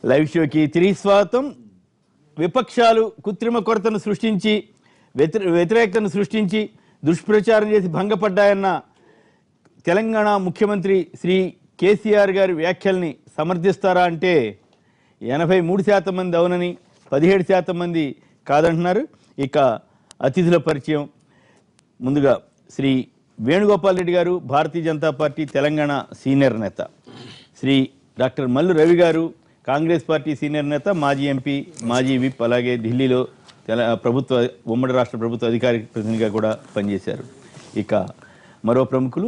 Live షోకి తిరిగి స్వాగతం విపక్షాలు కృత్రిమ కొరతను సృష్టించి వ్యతిరే వ్యతిరేకతను సృష్టించి దుష్ప్రచారం చేసి భంగపడ్డాయన్న తెలంగాణ ముఖ్యమంత్రి శ్రీ కేసీఆర్ గారి వ్యాఖ్యల్ని సమర్థిస్తారా అంటే ఎనభై మూడు శాతం మంది అవునని పదిహేడు శాతం మంది కాదంటున్నారు ఇక అతిథుల పరిచయం ముందుగా శ్రీ వేణుగోపాల్ రెడ్డి గారు భారతీయ జనతా పార్టీ తెలంగాణ సీనియర్ నేత శ్రీ డాక్టర్ మల్లు రవి గారు కాంగ్రెస్ పార్టీ సీనియర్ నేత మాజీ ఎంపీ మాజీ విప్ అలాగే ఢిల్లీలో తెల ప్రభుత్వ ఉమ్మడి రాష్ట్ర ప్రభుత్వ అధికారిక ప్రతినిధిగా కూడా పనిచేశారు ఇక మరో ప్రముఖులు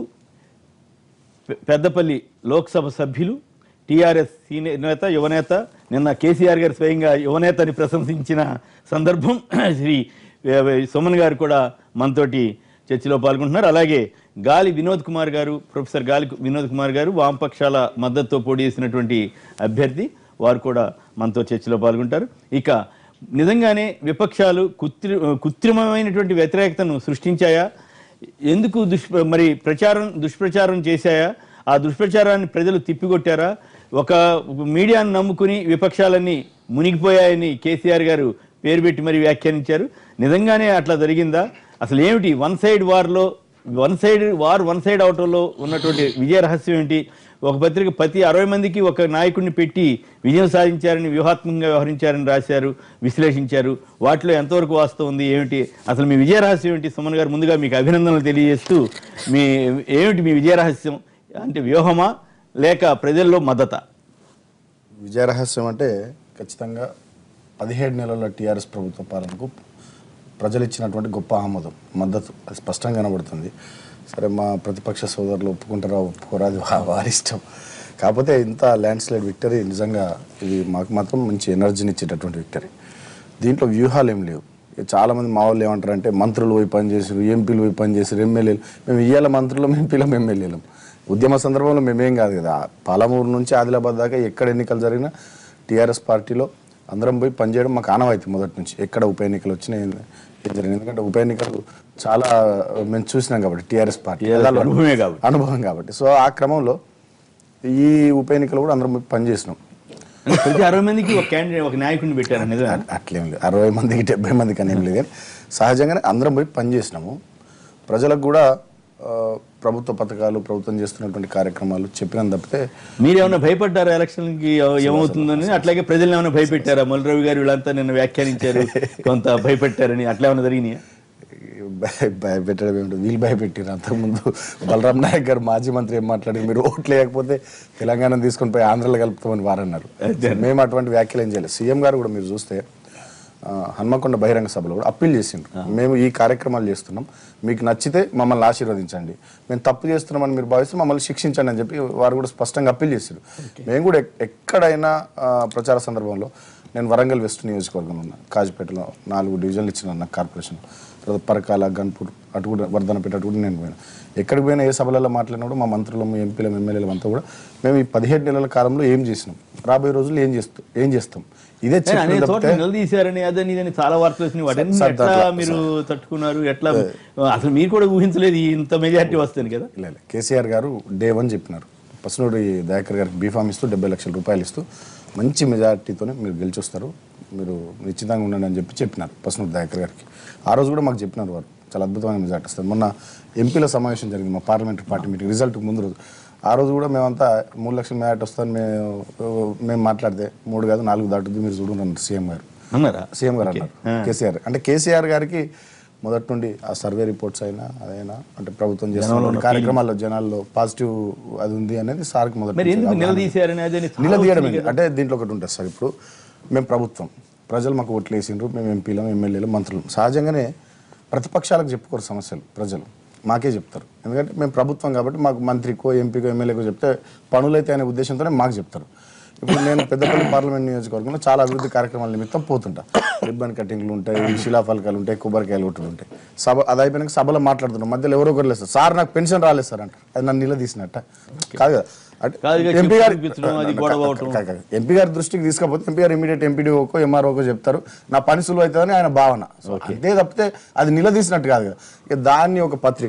పె- పెద్దపల్లి లోక్సభ సభ్యులు టీఆర్ఎస్ సీనియర్ నేత యువనేత నిన్న కేసీఆర్ గారు స్వయంగా యువనేతని ప్రశంసించిన సందర్భం శ్రీ వే- వే- సుమన్ గారు కూడా మనతోటి చర్చలో పాల్గొంటున్నారు అలాగే గాలి వినోద్ కుమార్ గారు ప్రొఫెసర్ గాలి వినోద్ కుమార్ గారు వామపక్షాల మద్దతుతో పోటీ చేసినటువంటి అభ్యర్థి వారు కూడా మనతో చర్చలో పాల్గొంటారు ఇక నిజంగానే విపక్షాలు కృత్రి కృత్రిమమైనటువంటి వ్యతిరేకతను సృష్టించాయా ఎందుకు దుష్ మరి ప్రచారం దుష్ప్రచారం చేశాయా ఆ దుష్ప్రచారాన్ని ప్రజలు తిప్పికొట్టారా ఒక మీడియాను నమ్ముకుని విపక్షాలన్నీ మునిగిపోయాయని కేసీఆర్ గారు పేరు పెట్టి మరి వ్యాఖ్యానించారు నిజంగానే అట్లా జరిగిందా అసలు ఏమిటి వన్ సైడ్ వార్లో one side war one side అవటంలో ఉన్నటువంటి విజయ రహస్యం ఏంటి ఒక పత్రిక ప్రతి అరవై మందికి ఒక నాయకుడిని పెట్టి విజయం సాధించారని వ్యూహాత్మకంగా వ్యవహరించారని రాశారు విశ్లేషించారు వాటిలో ఎంతవరకు వాస్తవం ఉంది ఏమిటి అసలు మీ విజయ రహస్యం ఏంటి సుమన్ గారు ముందుగా మీకు అభినందనలు తెలియజేస్తూ మీ ఏమిటి మీ విజయ రహస్యం అంటే వ్యూహమా లేక ప్రజల్లో మద్దత విజయ రహస్యం అంటే ఖచ్చితంగా పదిహేడు నెలల టీఆర్ఎస్ ప్రభుత్వ పాలనకు ప్రజలు ఇచ్చినటువంటి గొప్ప ఆమోదం మద్దతు అది స్పష్టంగా కనబడుతుంది సరే మా ప్రతిపక్ష సోదరులు ఒప్పుకుంటారా ఒప్పుకోరా అది వా- వారి ఇష్టం కాకపోతే ఇంత ల్యాండ్ స్లైడ్ విక్టరీ నిజంగా ఇది మాకు మాత్రం మంచి ఎనర్జీని ఇచ్చేటటువంటి విక్టరీ దీంట్లో వ్యూహాలు ఏం లేవు ఇక చాలా మంది మా వాళ్ళు ఏమంటారంటే మంత్రులు పోయి పనిచేసారు ఎంపీలు పోయి పనిచేసారు ఎమ్మెల్యేలు మేము ఇయ్యాల మంత్రులం ఎంపీలం ఎమ్మెల్యేలం ఉద్యమ సందర్భంలో మేమేం కాదు కదా పాలమూరు నుంచి ఆదిలాబాద్ దాకా ఎక్కడ ఎన్నికలు జరిగినా టీఆర్ఎస్ పార్టీలో అందరం పోయి పనిచేయడం మాకు ఆనవాయితీ మొదటి నుంచి ఎక్కడ ఉప ఎన్నికలు వచ్చినా ఏం ఏం జరిగింది ఎందుకంటే ఉప ఎన్నికలు చాలా మేము చూసినాం కాబట్టి టీఆర్ఎస్ పార్టీ TRS అనుభవమే కాబట్టి. అనుభవం కాబట్టి సో ఆ క్రమంలో ఈ ఉప ఎన్నికలు కూడా అందరం పోయి పనిచేసినాం అంటే ప్రతి అరవై మందికి ఒక క్యాండిడేట్ ఒక నాయకుడిని పెట్టారు నిజమే అట్- అట్లేం లేదు అరవై మందికి డెబ్బై మందికి అని ఏం లేదు కానీ సహజంగానే అందరం పోయి పనిచేసినాము ప్రజలకు కూడా ఆ, ప్రభుత్వ పథకాలు ప్రభుత్వం చేస్తున్నటువంటి కార్యక్రమాలు చెప్పిన తప్పితే మీరేమైనా భయపడ్డారా ఎలక్షన్కి ఏమవుతుందని అట్లాగే ప్రజలు ఏమైనా భయపెట్టారా మల్లిరవి గారు వీళ్ళంతా నిన్న వ్యాఖ్యానించారు కొంత భయపెట్టారని అట్లా ఏమైనా జరిగినాయా భయ- భయపెట్టడం ఏమిటి వీళ్ళు భయపెట్టారు అంతకుముందు బలరాం నాయక్ గారు మాజీ మంత్రి ఏం మాట్లాడారు మీరు ఓట్లు లేకపోతే తెలంగాణ తీసుకొని పోయి ఆంధ్రలో కలుపుతామని వారన్నారు మేము అటువంటి వ్యాఖ్యలు ఏం చేయలేదు సీఎం గారు కూడా మీరు చూస్తే ఆ, హన్మకొండ బహిరంగ సభలో కూడా అప్పీల్ చేసిండ్రు మేము ఈ కార్యక్రమాలు చేస్తున్నాం మీకు నచ్చితే మమ్మల్ని ఆశీర్వదించండి మేము తప్పు చేస్తున్నామని మీరు భావిస్తే మమ్మల్ని శిక్షించండి అని చెప్పి వారు కూడా స్పష్టంగా అప్పీల్ చేశారు మేము కూడా ఎక్- ఎక్కడైనా ఆ, ప్రచార సందర్భంలో నేను వరంగల్ వెస్ట్ నియోజకవర్గంలో ఉన్నా కాజిపేటలో నాలుగు డివిజన్లు ఇచ్చిన నాకు కార్పొరేషన్ తర్వాత పరకాల గన్పూర్ అటు కూడా వర్ధనపేట అటు కూడా నేను పోయినా ఎక్కడికి పోయినా ఏ సభలలో మాట్లాడినప్పుడు మా మంత్రులం ఎంపీలం ఎమ్మెల్యేలం అంతా కూడా మేము ఈ పదిహేడు నెలల కాలంలో ఏం చేసినాం రాబోయే రోజుల్లో ఏం చేస్తాం ఏం చేస్తాం ఇదే కానీ అనే చెప్పిన చోట తప్పితే నిలదీశారని అదని ఇదని చాలా వార్తలు వచ్చినాయి వాటిని సార్, ఎట్లా దాంట్లో- మీరు తట్టుకున్నారు ఎట్లా అసలు మీరు కూడా ఊహించలేదు ఇంత మెజారిటీ వస్తుంది కదా ఇలా ఇలా. కేసీఆర్ గారు డే వన్ చెప్పినారు పసునూరి దయాకర్ గారికి బీఫామ్ ఇస్తూ డెబ్బై లక్షల రూపాయలు ఇస్తూ మంచి మెజార్టీతోనే మీరు గెలిచొస్తారు మీరు నిశ్చితంగా ఉండండి అని చెప్పి చెప్పినారు పసునూరి దయాకర్ గారికి ఆ రోజు కూడా మాకు చెప్పినారు వారు చాలా అద్భుతమైన మెజార్టీ వస్తుంది మొన్న ఎంపీల సమావేశం జరిగింది మా పార్లమెంటరీ పార్టీ మీటింగ్ రిజల్ట్ ముందు రోజు ఆ రోజు కూడా మేమంతా మూడు లక్షల మెజార్టీ వస్తుందని మేము మేము మాట్లాడితే మూడు కాదు నాలుగు దాటుద్ది మీరు చూడండి సీఎం గారు అన్నారా సీఎం గారు అన్నారు కేసీఆర్ అంటే కేసీఆర్ గారికి మొదటి నుండి ఆ సర్వే రిపోర్ట్స్ అయినా అదైనా అంటే ప్రభుత్వం చేస్తున్న కార్యక్రమాల్లో జనాల్లో పాజిటివ్ అది ఉంది అనేది సార్కి మొదటి మరి నుంచి ఎందుకు అవగాహన. నిలదీశారని అదని చాలా నిలదీయడం వచ్చినాయి ఏంటి? అంటే దీంట్లో ఒకటి ఉంటుంది సార్ ఇప్పుడు మేము ప్రభుత్వం ప్రజలు మాకు ఓట్లు వేసిండ్రు మేము ఎంపీలం ఎమ్మెల్యేలు మంత్రులు సహజంగానే ప్రతిపక్షాలకు చెప్పుకోరు సమస్యలు ప్రజలు మాకే చెప్తారు ఎందుకంటే మేము ప్రభుత్వం కాబట్టి మాకు మంత్రికో ఎంపీకో ఎమ్మెల్యేకో చెప్తే పనులైతే అనే ఉద్దేశంతోనే మాకు చెప్తారు ఇప్పుడు నేను పెద్దపల్లి పార్లమెంట్ నియోజకవర్గంలో చాలా అభివృద్ధి కార్యక్రమాల నిమిత్తం పోతుంటా రిబ్బన్ కటింగ్లు ఉంటాయి శిలాఫలకాలు ఉంటాయి కొబ్బరికాయలు కొట్టులు ఉంటాయి సభ అది అయిపోయినాక సభలో మాట్లాడుతున్నాం మధ్యలో ఎవరో ఒకరు లేదు సార్ సార్ నాకు పెన్షన్ రాలేదు సార్ అంటారు అది నన్ను నిలదీసినట్ట కాదు కదా అంటే కాదు ఇక ఎంపీ గారి చూపించడం, అది గొడవ అవటం. కాదు, కాదు. ఎంపీ గారి దృష్టికి తీసుకపోతే ఎంపీ గారు ఇమీడియట్ ఎంపీడీఓకో ఎంఆర్ఓకో చెప్తారు నా పని సులువు అవుతుందని ఆయన భావన సో అంతే తప్పితే అది నిలదీసినట్టు కాదు కదా ఇక దాన్ని ఒక పత్రిక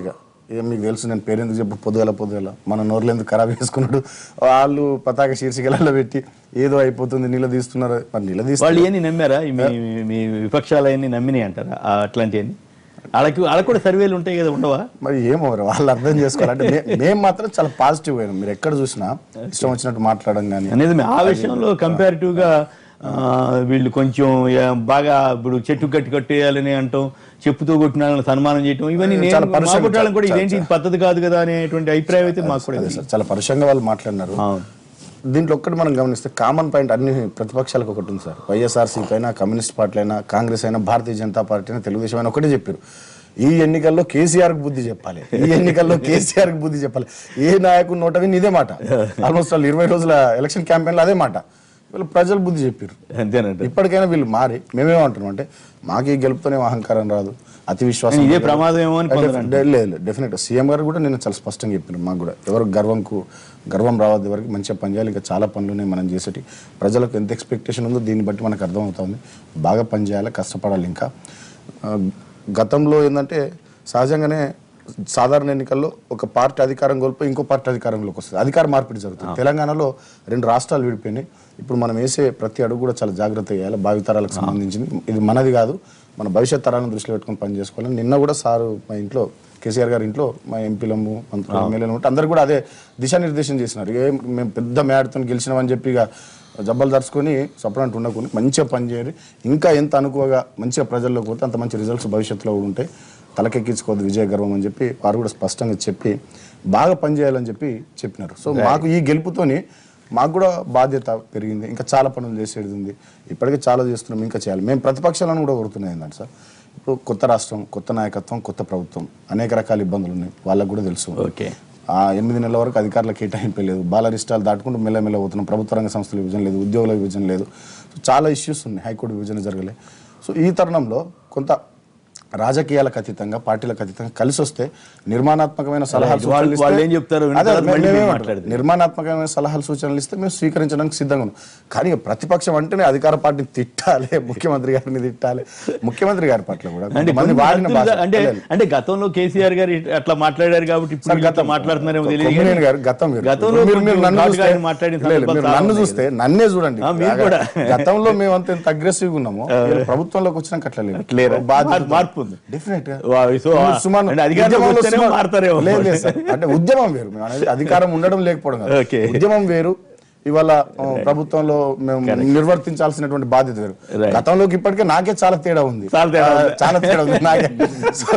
ఏం మీకు తెలుసు నేను పేరు ఎందుకు చెప్పు పొద్దుగల పొద్దుగల మన నోర్లు ఎందుకు ఖరాబ్ చేసుకున్నాడు వాళ్ళు పతాక శీర్షికలలో పెట్టి ఏదో అయిపోతుంది నిలదీస్తున్నారు మరి నిలదీస్తారు వాళ్ళు ఏంది నమ్మారా ఈ మీ మీ విపక్షాలన్నీ నమ్మినాయి అంటారా ఆ అట్లాంటివన్నీ వాళ్ళకి వాళ్ళకి కూడా సర్వేలు ఉంటాయి కదా ఉండవా మరి ఏమో మరి వాళ్ళు అర్థం చేసుకోవాలంటే మే- మేము మాత్రం చాలా పాజిటివ్ అయినాం మీరు ఎక్కడ చూసినా ఇష్టం వచ్చినట్టు మాట్లాడడం కానీ అనేది ఆ విషయంలో కంపారిటివ్ గా ఆ, వీళ్ళు కొంచెం ఆ, బాగా ఇప్పుడు చెట్టు కట్టి కట్టేయాలని అంటాం చెప్పుతో కొట్టిన వాళ్ళని సన్మానం చేయటం ఇవన్నీ నేను చాలా మా పరుషంగా కొట్టాలని కూడా చాలా- ఇదేంటి ఇది పద్ధతి కాదు కదా అనేటువంటి అభిప్రాయం అయితే మాకు కూడా అదే సార్ చాలా పరుషంగా వాళ్ళు మాట్లాడినారు అవును దీంట్లో ఒక్కటి మనం గమనిస్తే కామన్ పాయింట్ అన్ని ప్రతిపక్షాలకు ఒకటి ఉంది సార్ వైఎస్ఆర్సీపీ అయినా కమ్యూనిస్ట్ పార్టీ అయినా కాంగ్రెస్ అయినా భారతీయ జనతా పార్టీ అయినా తెలుగుదేశం అయినా ఒకటే చెప్పారు ఈ ఎన్నికల్లో కేసీఆర్ కి బుద్ధి చెప్పాలి ఈ ఎన్నికల్లో కేసీఆర్ కి బుద్ధి చెప్పాలి ఏ నాయకుడు నోట విని ఇదే మాట ఆల్మోస్ట్ వాళ్ళు ఇరవై రోజుల ఎలక్షన్ క్యాంపెయిన్లో అదే మాట వీళ్ళు ప్రజలు బుద్ధి చెప్పారు అంతేనంట ఇప్పటికైనా వీళ్ళు మారి మేమేమంటున్నాం అంటే మాకు ఈ గెలుపుతోనే అహంకారం రాదు అతి విశ్వాసం ఇదే ప్రమాదం ఏమో అని కొందరు డెఫ్- లేదు లేదు డెఫినెట్ సీఎం గారు కూడా నేను చాలా స్పష్టంగా చెప్పిన మాకు కూడా ఎవరు గర్వంకు గర్వం రావద్దు వరకు మంచిగా పనిచేయాలి ఇంకా చాలా పనులు ఉన్నాయి మనం చేసేటి ప్రజలకు ఎంత ఎక్స్పెక్టేషన్ ఉందో దీన్ని బట్టి మనకు అర్థమవుతుంది బాగా పనిచేయాలి కష్టపడాలి ఇంకా ఆ, గతంలో ఏంటంటే సహజంగానే సాధారణ ఎన్నికల్లో ఒక పార్టీ అధికారం కోల్పోయి ఇంకో పార్టీ అధికారంలోకి వస్తుంది అధికార మార్పిడి జరుగుతుంది తెలంగాణలో రెండు రాష్ట్రాలు విడిపోయినాయి ఇప్పుడు మనం వేసే ప్రతి అడుగు కూడా చాలా జాగ్రత్త చేయాలి భావితరాలకు సంబంధించింది ఇది మనది కాదు మన భవిష్యత్ తరాలను దృష్టిలో పెట్టుకొని పని చేసుకోవాలి నిన్న కూడా సారు మా ఇంట్లో కేసీఆర్ గారి ఇంట్లో మా ఎంపీలము మంత్రులు ఎమ్మెల్యేలు ఉంటే అందరు కూడా అదే దిశానిర్దేశం చేసినారు ఏ మేము పెద్ద మేడతో గెలిచినామని చెప్పి ఇక జబ్బలు దరుచుకొని సపరేట్ ఉండకుండా మంచిగా పనిచేయాలి ఇంకా ఎంత అనుకువగా మంచిగా ప్రజల్లోకి పోతే అంత మంచి రిజల్ట్స్ భవిష్యత్తులో కూడా ఉంటాయి తలకెక్కించుకోవద్దు విజయ గర్వం అని చెప్పి వారు కూడా స్పష్టంగా చెప్పి బాగా పనిచేయాలని చెప్పి చెప్పినారు సో మాకు ఈ గెలుపుతోని మాకు కూడా బాధ్యత పెరిగింది ఇంకా చాలా పనులు చేసేది ఉంది ఇప్పటికే చాలా చేస్తున్నాం ఇంకా చేయాలి మేము ప్రతిపక్షాలను కూడా కోరుతున్నాయి ఏంటంటే సార్ ఇప్పుడు కొత్త రాష్ట్రం కొత్త నాయకత్వం కొత్త ప్రభుత్వం అనేక రకాల ఇబ్బందులు ఉన్నాయి వాళ్ళకు కూడా తెలుసు ఓకే ఆ ఎనిమిది నెలల వరకు అధికారుల కేటాయింపు లేదు బాలరిష్టాలు దాటుకుంటూ మెల్లమెల్ల పోతున్నాం ప్రభుత్వ రంగ సంస్థల విభజన లేదు ఉద్యోగుల విభజన లేదు సో చాలా ఇష్యూస్ ఉన్నాయి హైకోర్టు విభజన జరగలే సో ఈ తరుణంలో కొంత రాజకీయాలకు అతీతంగా పార్టీలకు అతీతంగా కలిసి వస్తే నిర్మాణాత్మకమైన సలహాలు వాళ్ళు- సూచనలు ఇస్తే- వాళ్ళు ఏం చెప్తారో విన్న అదే, తర్వాత మేము- మళ్ళీ మేమే మీరు అంటాం. మాట్లాడదు. నిర్మాణాత్మకమైన సలహాలు సూచనలు ఇస్తే మేము స్వీకరించడానికి సిద్ధంగా ఉన్నాం కానీ ఇక ప్రతిపక్షం అంటేనే అధికార పార్టీని తిట్టాలి ముఖ్యమంత్రి గారిని తిట్టాలి ముఖ్యమంత్రి గారి పట్ల కూడా అంటే కొంతమంది కొన్ని వాడిన భాష పరిస్థితులు- అంటే అంటే గతంలో కేసీఆర్ గారు ఇట్- అట్లా మాట్లాడారు కాబట్టి ఇప్పుడు సార్ వీళ్ళు గతం అట్లా మాట్లాడుతున్నారేమో తెలియదు కొమ్మినేని కానీ గారు గతం వేరు. గతంలో మీరు మీరు కొంచెం నన్ను ఘాటుగా చూస్తే ఆయన మాట్లాడిన లేదు, సందర్భాలు మీరు చాలా నన్ను ఉన్నాయి చూస్తే నన్నే చూడండి ఆ, మీరు కూడా. గతంలో మేము అంత ఎంత అగ్రెసివ్ ఉన్నామో వీళ్ళు ప్రభుత్వంలోకి వచ్చినాక అట్లా లేదు లేరా? బాధ్యత మార్పు- మార్పు ఉంది. డెఫినెట్ గా వా- సో మీరు సుమారు అంటే అధికారంలోకి ఉద్యమంలో వస్తేనే సుమారు- మారుతారేమో. లేదు లేదు సార్ అంటే ఉద్యమం వేరు మేము అనేది అధికారం ఉండడం లేకపోవడం కాదు ఓకే. ఉద్యమం వేరు ఇవాళ ఆ, ప్రభుత్వంలో మేము నిర్వర్తించాల్సినటువంటి బాధ్యత వేరు Right. గతంలోకి ఇప్పటికే నాకే చాలా తేడా ఉంది చాలా తేడా ఆ, ఉంది. చాలా తేడా ఉంది నాకే సో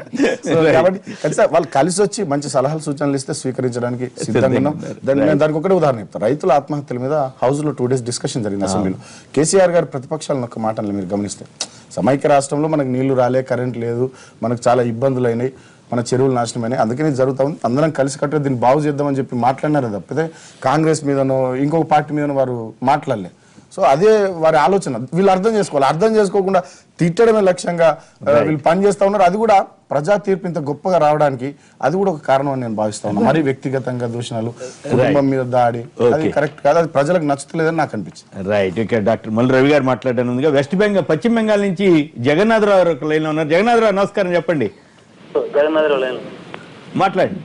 సో Right. కాబట్టి ఖచ్చితంగా వాళ్ళు కలిసి వచ్చి మంచి సలహాలు సూచనలు ఇస్తే స్వీకరించడానికి సిద్ధంగా ఉన్నాం దాన్ని నేను దానికి ఒకటే ఉదాహరణ చెప్తాను రైతుల ఆత్మహత్యల మీద హౌస్ లో టూ డేస్ డిస్కషన్ జరిగింది అసెంబ్లీలో కేసీఆర్ గారి ప్రతిపక్షాలను ఒక మాట అన్నారు మీరు గమనిస్తే సమైక్య రాష్ట్రంలో మనకు నీళ్లు రాలే కరెంట్ లేదు మనకు చాలా ఇబ్బందులు అయినాయి మన చెరువులు నాశనమైనాయి అందుకని ఇది జరుగుతా ఉంది అందరం కలిసి కట్టుగా దీన్ని బాగు చేద్దామని చెప్పి మాట్లాడినారు తప్పితే కాంగ్రెస్ మీదనో ఇంకొక పార్టీ మీదనో వారు మాట్లాడలే సో అదే వారి ఆలోచన వీళ్ళు అర్థం చేసుకోవాలి అర్థం చేసుకోకుండా తిట్టడమే లక్ష్యంగా ఆ, వీళ్ళు పని చేస్తా ఉన్నారు అది కూడా ప్రజా తీర్పు ఇంత గొప్పగా రావడానికి అది కూడా ఒక కారణం అని నేను భావిస్తా ఉన్నాను మరి వ్యక్తిగతంగా దూషణలు కుటుంబం మీద దాడి అది కరెక్ట్ కాదు అది ప్రజలకు నచ్చుతలేదని నాకు అనిపించింది రైట్ ఇక్కడ డాక్టర్ మల్లి రవి గారు మాట్లాడడం ఉందిగా వెస్ట్ బెంగాల్ పశ్చిమ బెంగాల్ నుంచి జగన్నాథరావు గారు ఒక లైన్లో ఉన్నారు జగన్నాథరావు నమస్కారం చెప్పండి జగన్నాథరావు లైన్ మాట్లాడండి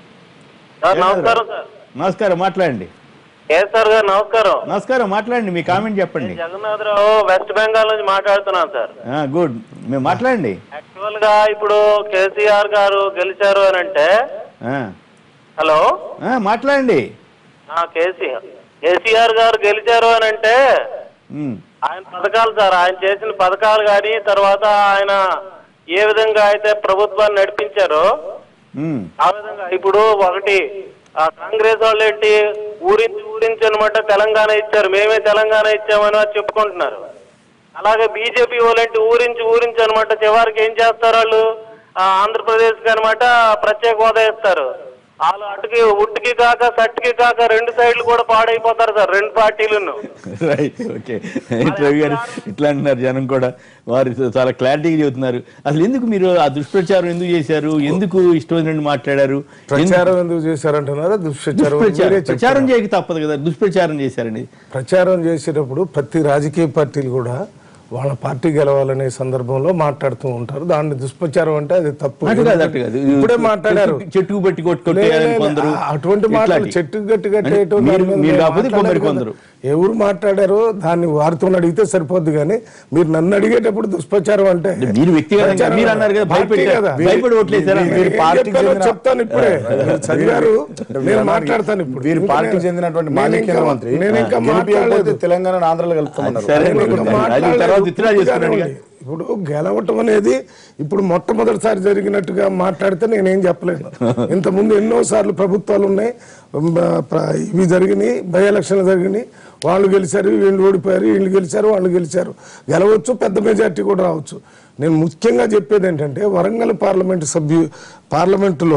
సార్ నమస్కారం సార్ నమస్కారం మాట్లాడండి కేఎస్ఆర్ గారు నమస్కారం నమస్కారం మాట్లాడండి మీ కామెంట్ చెప్పండి జగన్నాథరావు వెస్ట్ బెంగాల్ నుంచి మాట్లాడుతున్నాను సార్ గుడ్ మీరు మాట్లాడండి యాక్చువల్ గా ఇప్పుడు కేసీఆర్ గారు గెలిచారు అని అంటే ఆ, హలో ఆ, మాట్లాడండి ఆ, కేసీఆర్ కేసీఆర్ గారు గెలిచారు అని అంటే ఉమ్, ఆయన పథకాలు సార్ ఆయన చేసిన పథకాలు కానీ తర్వాత ఆయన ఏ విధంగా అయితే ప్రభుత్వాన్ని నడిపించారో ఉమ్, ఆ విధంగా ఇప్పుడు ఒకటి ఆ కాంగ్రెస్ వాళ్ళు ఏంటి ఊరించి ఊరించి అనమాట తెలంగాణ ఇచ్చారు మేమే తెలంగాణ ఇచ్చామని వాళ్ళు చెప్పుకుంటున్నారు అలాగే బీజేపీ వాళ్ళంటి ఊరించి ఊరించి అనమాట చివరికి ఏం చేస్తారు వాళ్ళు ఆ, ఆంధ్రప్రదేశ్కి అనమాట ప్రత్యేక హోదా ఇస్తారు వాళ్ళు అటుకి ఉట్టుకి కాక సట్టుకి కాక రెండు సైడ్లు కూడా పాడైపోతారు సార్ రెండు పార్టీలను రైట్ ఓకే రవి గారు ఇట్లా అంటున్నారు జనం కూడా వారు చాలా క్లారిటీగా చెబుతున్నారు అసలు ఎందుకు మీరు ఆ దుష్ప్రచారం ఎందుకు చేశారు ఎందుకు ఇష్టం వచ్చినట్టు మాట్లాడారు ప్రచారం ఎందుకు చేశారంటున్నారా దుష్ప్రచారం దుష్ప్రచారం మీరే ప్రచారం చెప్తారా? చేయక తప్పదు కదా దుష్ప్రచారం చేశారండి ప్రచారం చేసేటప్పుడు ప్రతి రాజకీయ పార్టీలు కూడా వాళ్ళ పార్టీ గెలవాలనే సందర్భంలో మాట్లాడుతూ ఉంటారు దాన్ని దుష్ప్రచారం అంటే అది తప్పు అటు కాదు అటు కాదు ఇప్పుడే మాట్లాడారు చెట్టు- చెట్టుకు పెట్టి లే, కొట్టుకొట్టేయాలని లే, లే, కొందరు అటువంటి మాటలు ఇట్లాంటి. చెట్టు గట్టి అంటే కట్టేయటం మీరు- దాని మీద మీరు కాకపోతే మాట్లాడారు కొందరు కదా. కొందరు ఎవరు మాట్లాడారో దాన్ని వారితో అడిగితే సరిపోద్ది కానీ మీరు నన్ను అడిగేటప్పుడు దుష్ప్రచారం అంటే మీరు వ్యక్తిగతంగా ప్రచారం మీరు అన్నారు కదా, పార్టీ భయపెట్టారు. కదా. భయపడి ఓట్లేశారా? మీరు వీరి ఏం పార్టీకి చెప్పారో చెందిన- చెప్తాను ఇప్పుడే మీరు చదివారు నేను మాట్లాడతాను ఇప్పుడు వీరి ఇంకా పార్టీకి నేను- చెందినటువంటి నేను మాజీ ఇంకా- ముఖ్యమంత్రి నేను ఇంకా గెలిపియకపోతే మాట్లాడలేదు తెలంగాణ ఆంధ్రలో కలుపుతామన్నారు సరే, నేను ఇప్పుడు ఇంకా అది మాట్లాడలేదు. తర్వాత విత్డ్రా చేసుకున్నాడు పూర్తిగానే ఉంది. ఇప్పుడు గెలవటం అనేది ఇప్పుడు మొట్టమొదటిసారి జరిగినట్టుగా మాట్లాడితే నేనేం చెప్పలేను ఇంత ముందు ఎన్నో సార్లు ప్రభుత్వాలు ఉన్నాయి బ- ప్ర- ఇవి జరిగినాయి బై ఎలక్షన్లు జరిగినాయి వాళ్ళు గెలిచారు వీళ్ళు ఓడిపోయారు వీళ్ళు గెలిచారు వాళ్ళు గెలిచారు గెలవచ్చు పెద్ద మెజార్టీ కూడా రావచ్చు నేను ముఖ్యంగా చెప్పేది ఏంటంటే వరంగల్ పార్లమెంటు సభ్యు పార్లమెంటులో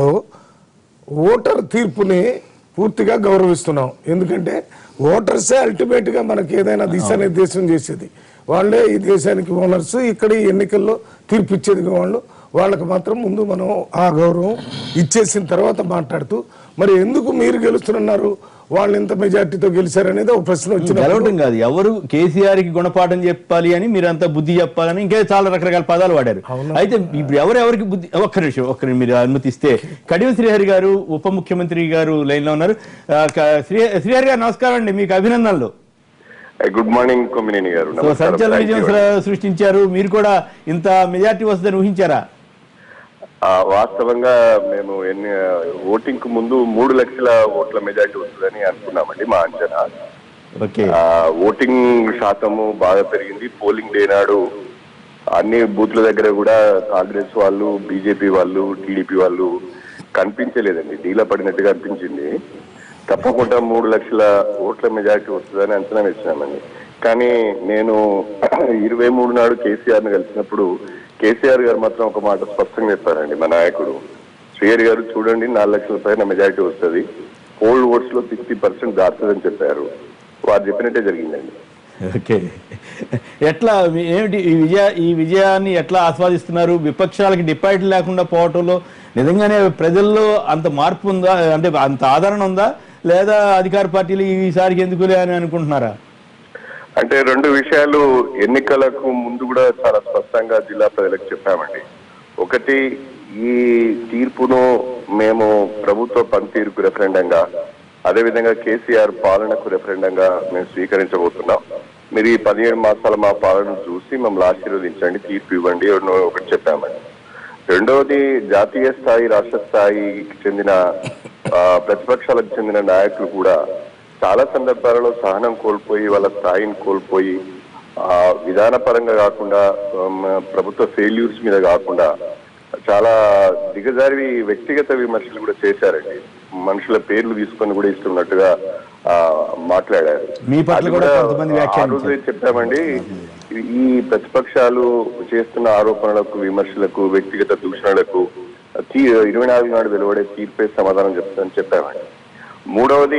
ఓటర్ తీర్పుని పూర్తిగా గౌరవిస్తున్నాం ఎందుకంటే ఓటర్సే అల్టిమేట్గా మనకి ఏదైనా దిశానిర్దేశం చేసేది వాళ్ళే ఈ దేశానికి ఓనర్స్ ఇక్కడ ఈ ఎన్నికల్లో తీర్పు ఇచ్చేది వాళ్ళు వాళ్ళకి మాత్రం ముందు మనం ఆ గౌరవం ఇచ్చేసిన తర్వాత మాట్లాడుతూ మరి ఎందుకు మీరు గెలుస్తున్నారు వాళ్ళు ఎంత మెజార్టీతో గెలిచారనేది ఒక ప్రశ్న వచ్చిన గెలవటం కాదు ఎవరు కేసీఆర్ కి గుణపాఠం చెప్పాలి అని మీరంతా బుద్ధి చెప్పాలని ఇంకా చాలా రకరకాల పదాలు వాడారు అయితే ఇప్పుడు ఎవరు ఎవరికి బుద్ధి ఒక్క నిమిషం ఒక్క నిమిషం మీరు అనుమతిస్తే కడియం శ్రీహరి గారు ఉప ముఖ్యమంత్రి గారు లైన్ లో ఉన్నారు ఆ, క- శ్రీ శ్రీహరి గారు నమస్కారం అండి మీకు అభినందనలు గుడ్ మార్నింగ్ కొమ్మినేని గారు సో నమస్కారం. సంచలన Thank విజయం you. సృ- సృష్టించారు మీరు కూడా ఇంత మెజార్టీ వస్తుందని ఊహించారా ఆ, వాస్తవంగా మేము ఎన్ని ఓటింగ్ కు ముందు మూడు లక్షల ఓట్ల మెజార్టీ వస్తుందని అనుకున్నామండి మా అంచనా ఓకే ఆ, ఓటింగ్ శాతము బాగా పెరిగింది పోలింగ్ డే నాడు అన్ని బూత్ల దగ్గర కూడా కాంగ్రెస్ వాళ్ళు బీజేపీ వాళ్ళు టీడీపీ వాళ్ళు కనిపించలేదండి డీలా పడినట్టుగా అనిపించింది తప్పకుండా మూడు లక్షల ఓట్ల మెజారిటీ వస్తుందని అంచనా వేసినామండి కానీ నేను ఇరవై మూడు నాడు కేసీఆర్ ను కలిసినప్పుడు కేసీఆర్ గారు మాత్రం ఒక మాట స్పష్టంగా చెప్పారండి మా నాయకుడు శ్రీహరి గారు చూడండి నాలుగు లక్షల పైన మెజారిటీ వస్తుంది పోల్ ఓట్స్ లో సిక్స్టీ పర్సెంట్ దాటుతుందని చెప్పారు వారు చెప్పినట్టే జరిగిందండి ఓకే ఎట్లా మీ- ఏమిటి ఈ విజయ ఈ విజయాన్ని ఎట్లా ఆస్వాదిస్తున్నారు విపక్షాలకి డిపాజిట్ లేకుండా పోవటంలో నిజంగానే ప్రజల్లో అంత మార్పు ఉందా అంటే అంత ఆదరణ ఉందా లేదా అధికార పార్టీలు ఈసారికి ఎందుకులే అని అనుకుంటున్నారా అంటే రెండు విషయాలు ఎన్నికలకు ముందు కూడా చాలా స్పష్టంగా జిల్లా ప్రజలకు చెప్పామండి ఒకటి ఈ తీర్పును మేము ప్రభుత్వ పనితీరుకు రెఫరెండంగా అదేవిధంగా కేసీఆర్ పాలనకు రెఫరెండంగా మేము స్వీకరించబోతున్నాం మీరు ఈ పదిహేడు మాసాల మా పాలన చూసి మమ్మల్ని ఆశీర్వదించండి తీర్పు ఇవ్వండి అని ఒకటి చెప్పామండి రెండవది జాతీయ స్థాయి రాష్ట్ర స్థాయికి చెందిన ఆ, ప్రతిపక్షాలకు చెందిన నాయకులు కూడా చాలా సందర్భాలలో సహనం కోల్పోయి వాళ్ళ స్థాయిని కోల్పోయి ఆ, విధానపరంగా కాకుండా ఉమ్, ప్రభుత్వ ఫెయిల్యూర్స్ మీద కాకుండా చాలా దిగజారి వ్యక్తిగత విమర్శలు కూడా చేశారండి మనుషుల పేర్లు తీసుకొని కూడా ఇస్తున్నట్టుగా ఆ, మాట్లాడారు మీ పట్ల అది కూడా కొంతమంది ఆ వ్యాఖ్యానించారు. రోజే చెప్పామండి ఈ ప్రతిపక్షాలు చేస్తున్న ఆరోపణలకు విమర్శలకు వ్యక్తిగత దూషణలకు తీ- ఇరవై నాలుగు నాడు వెలువడే తీర్పే సమాధానం చెప్తానని చెప్పామండి మూడవది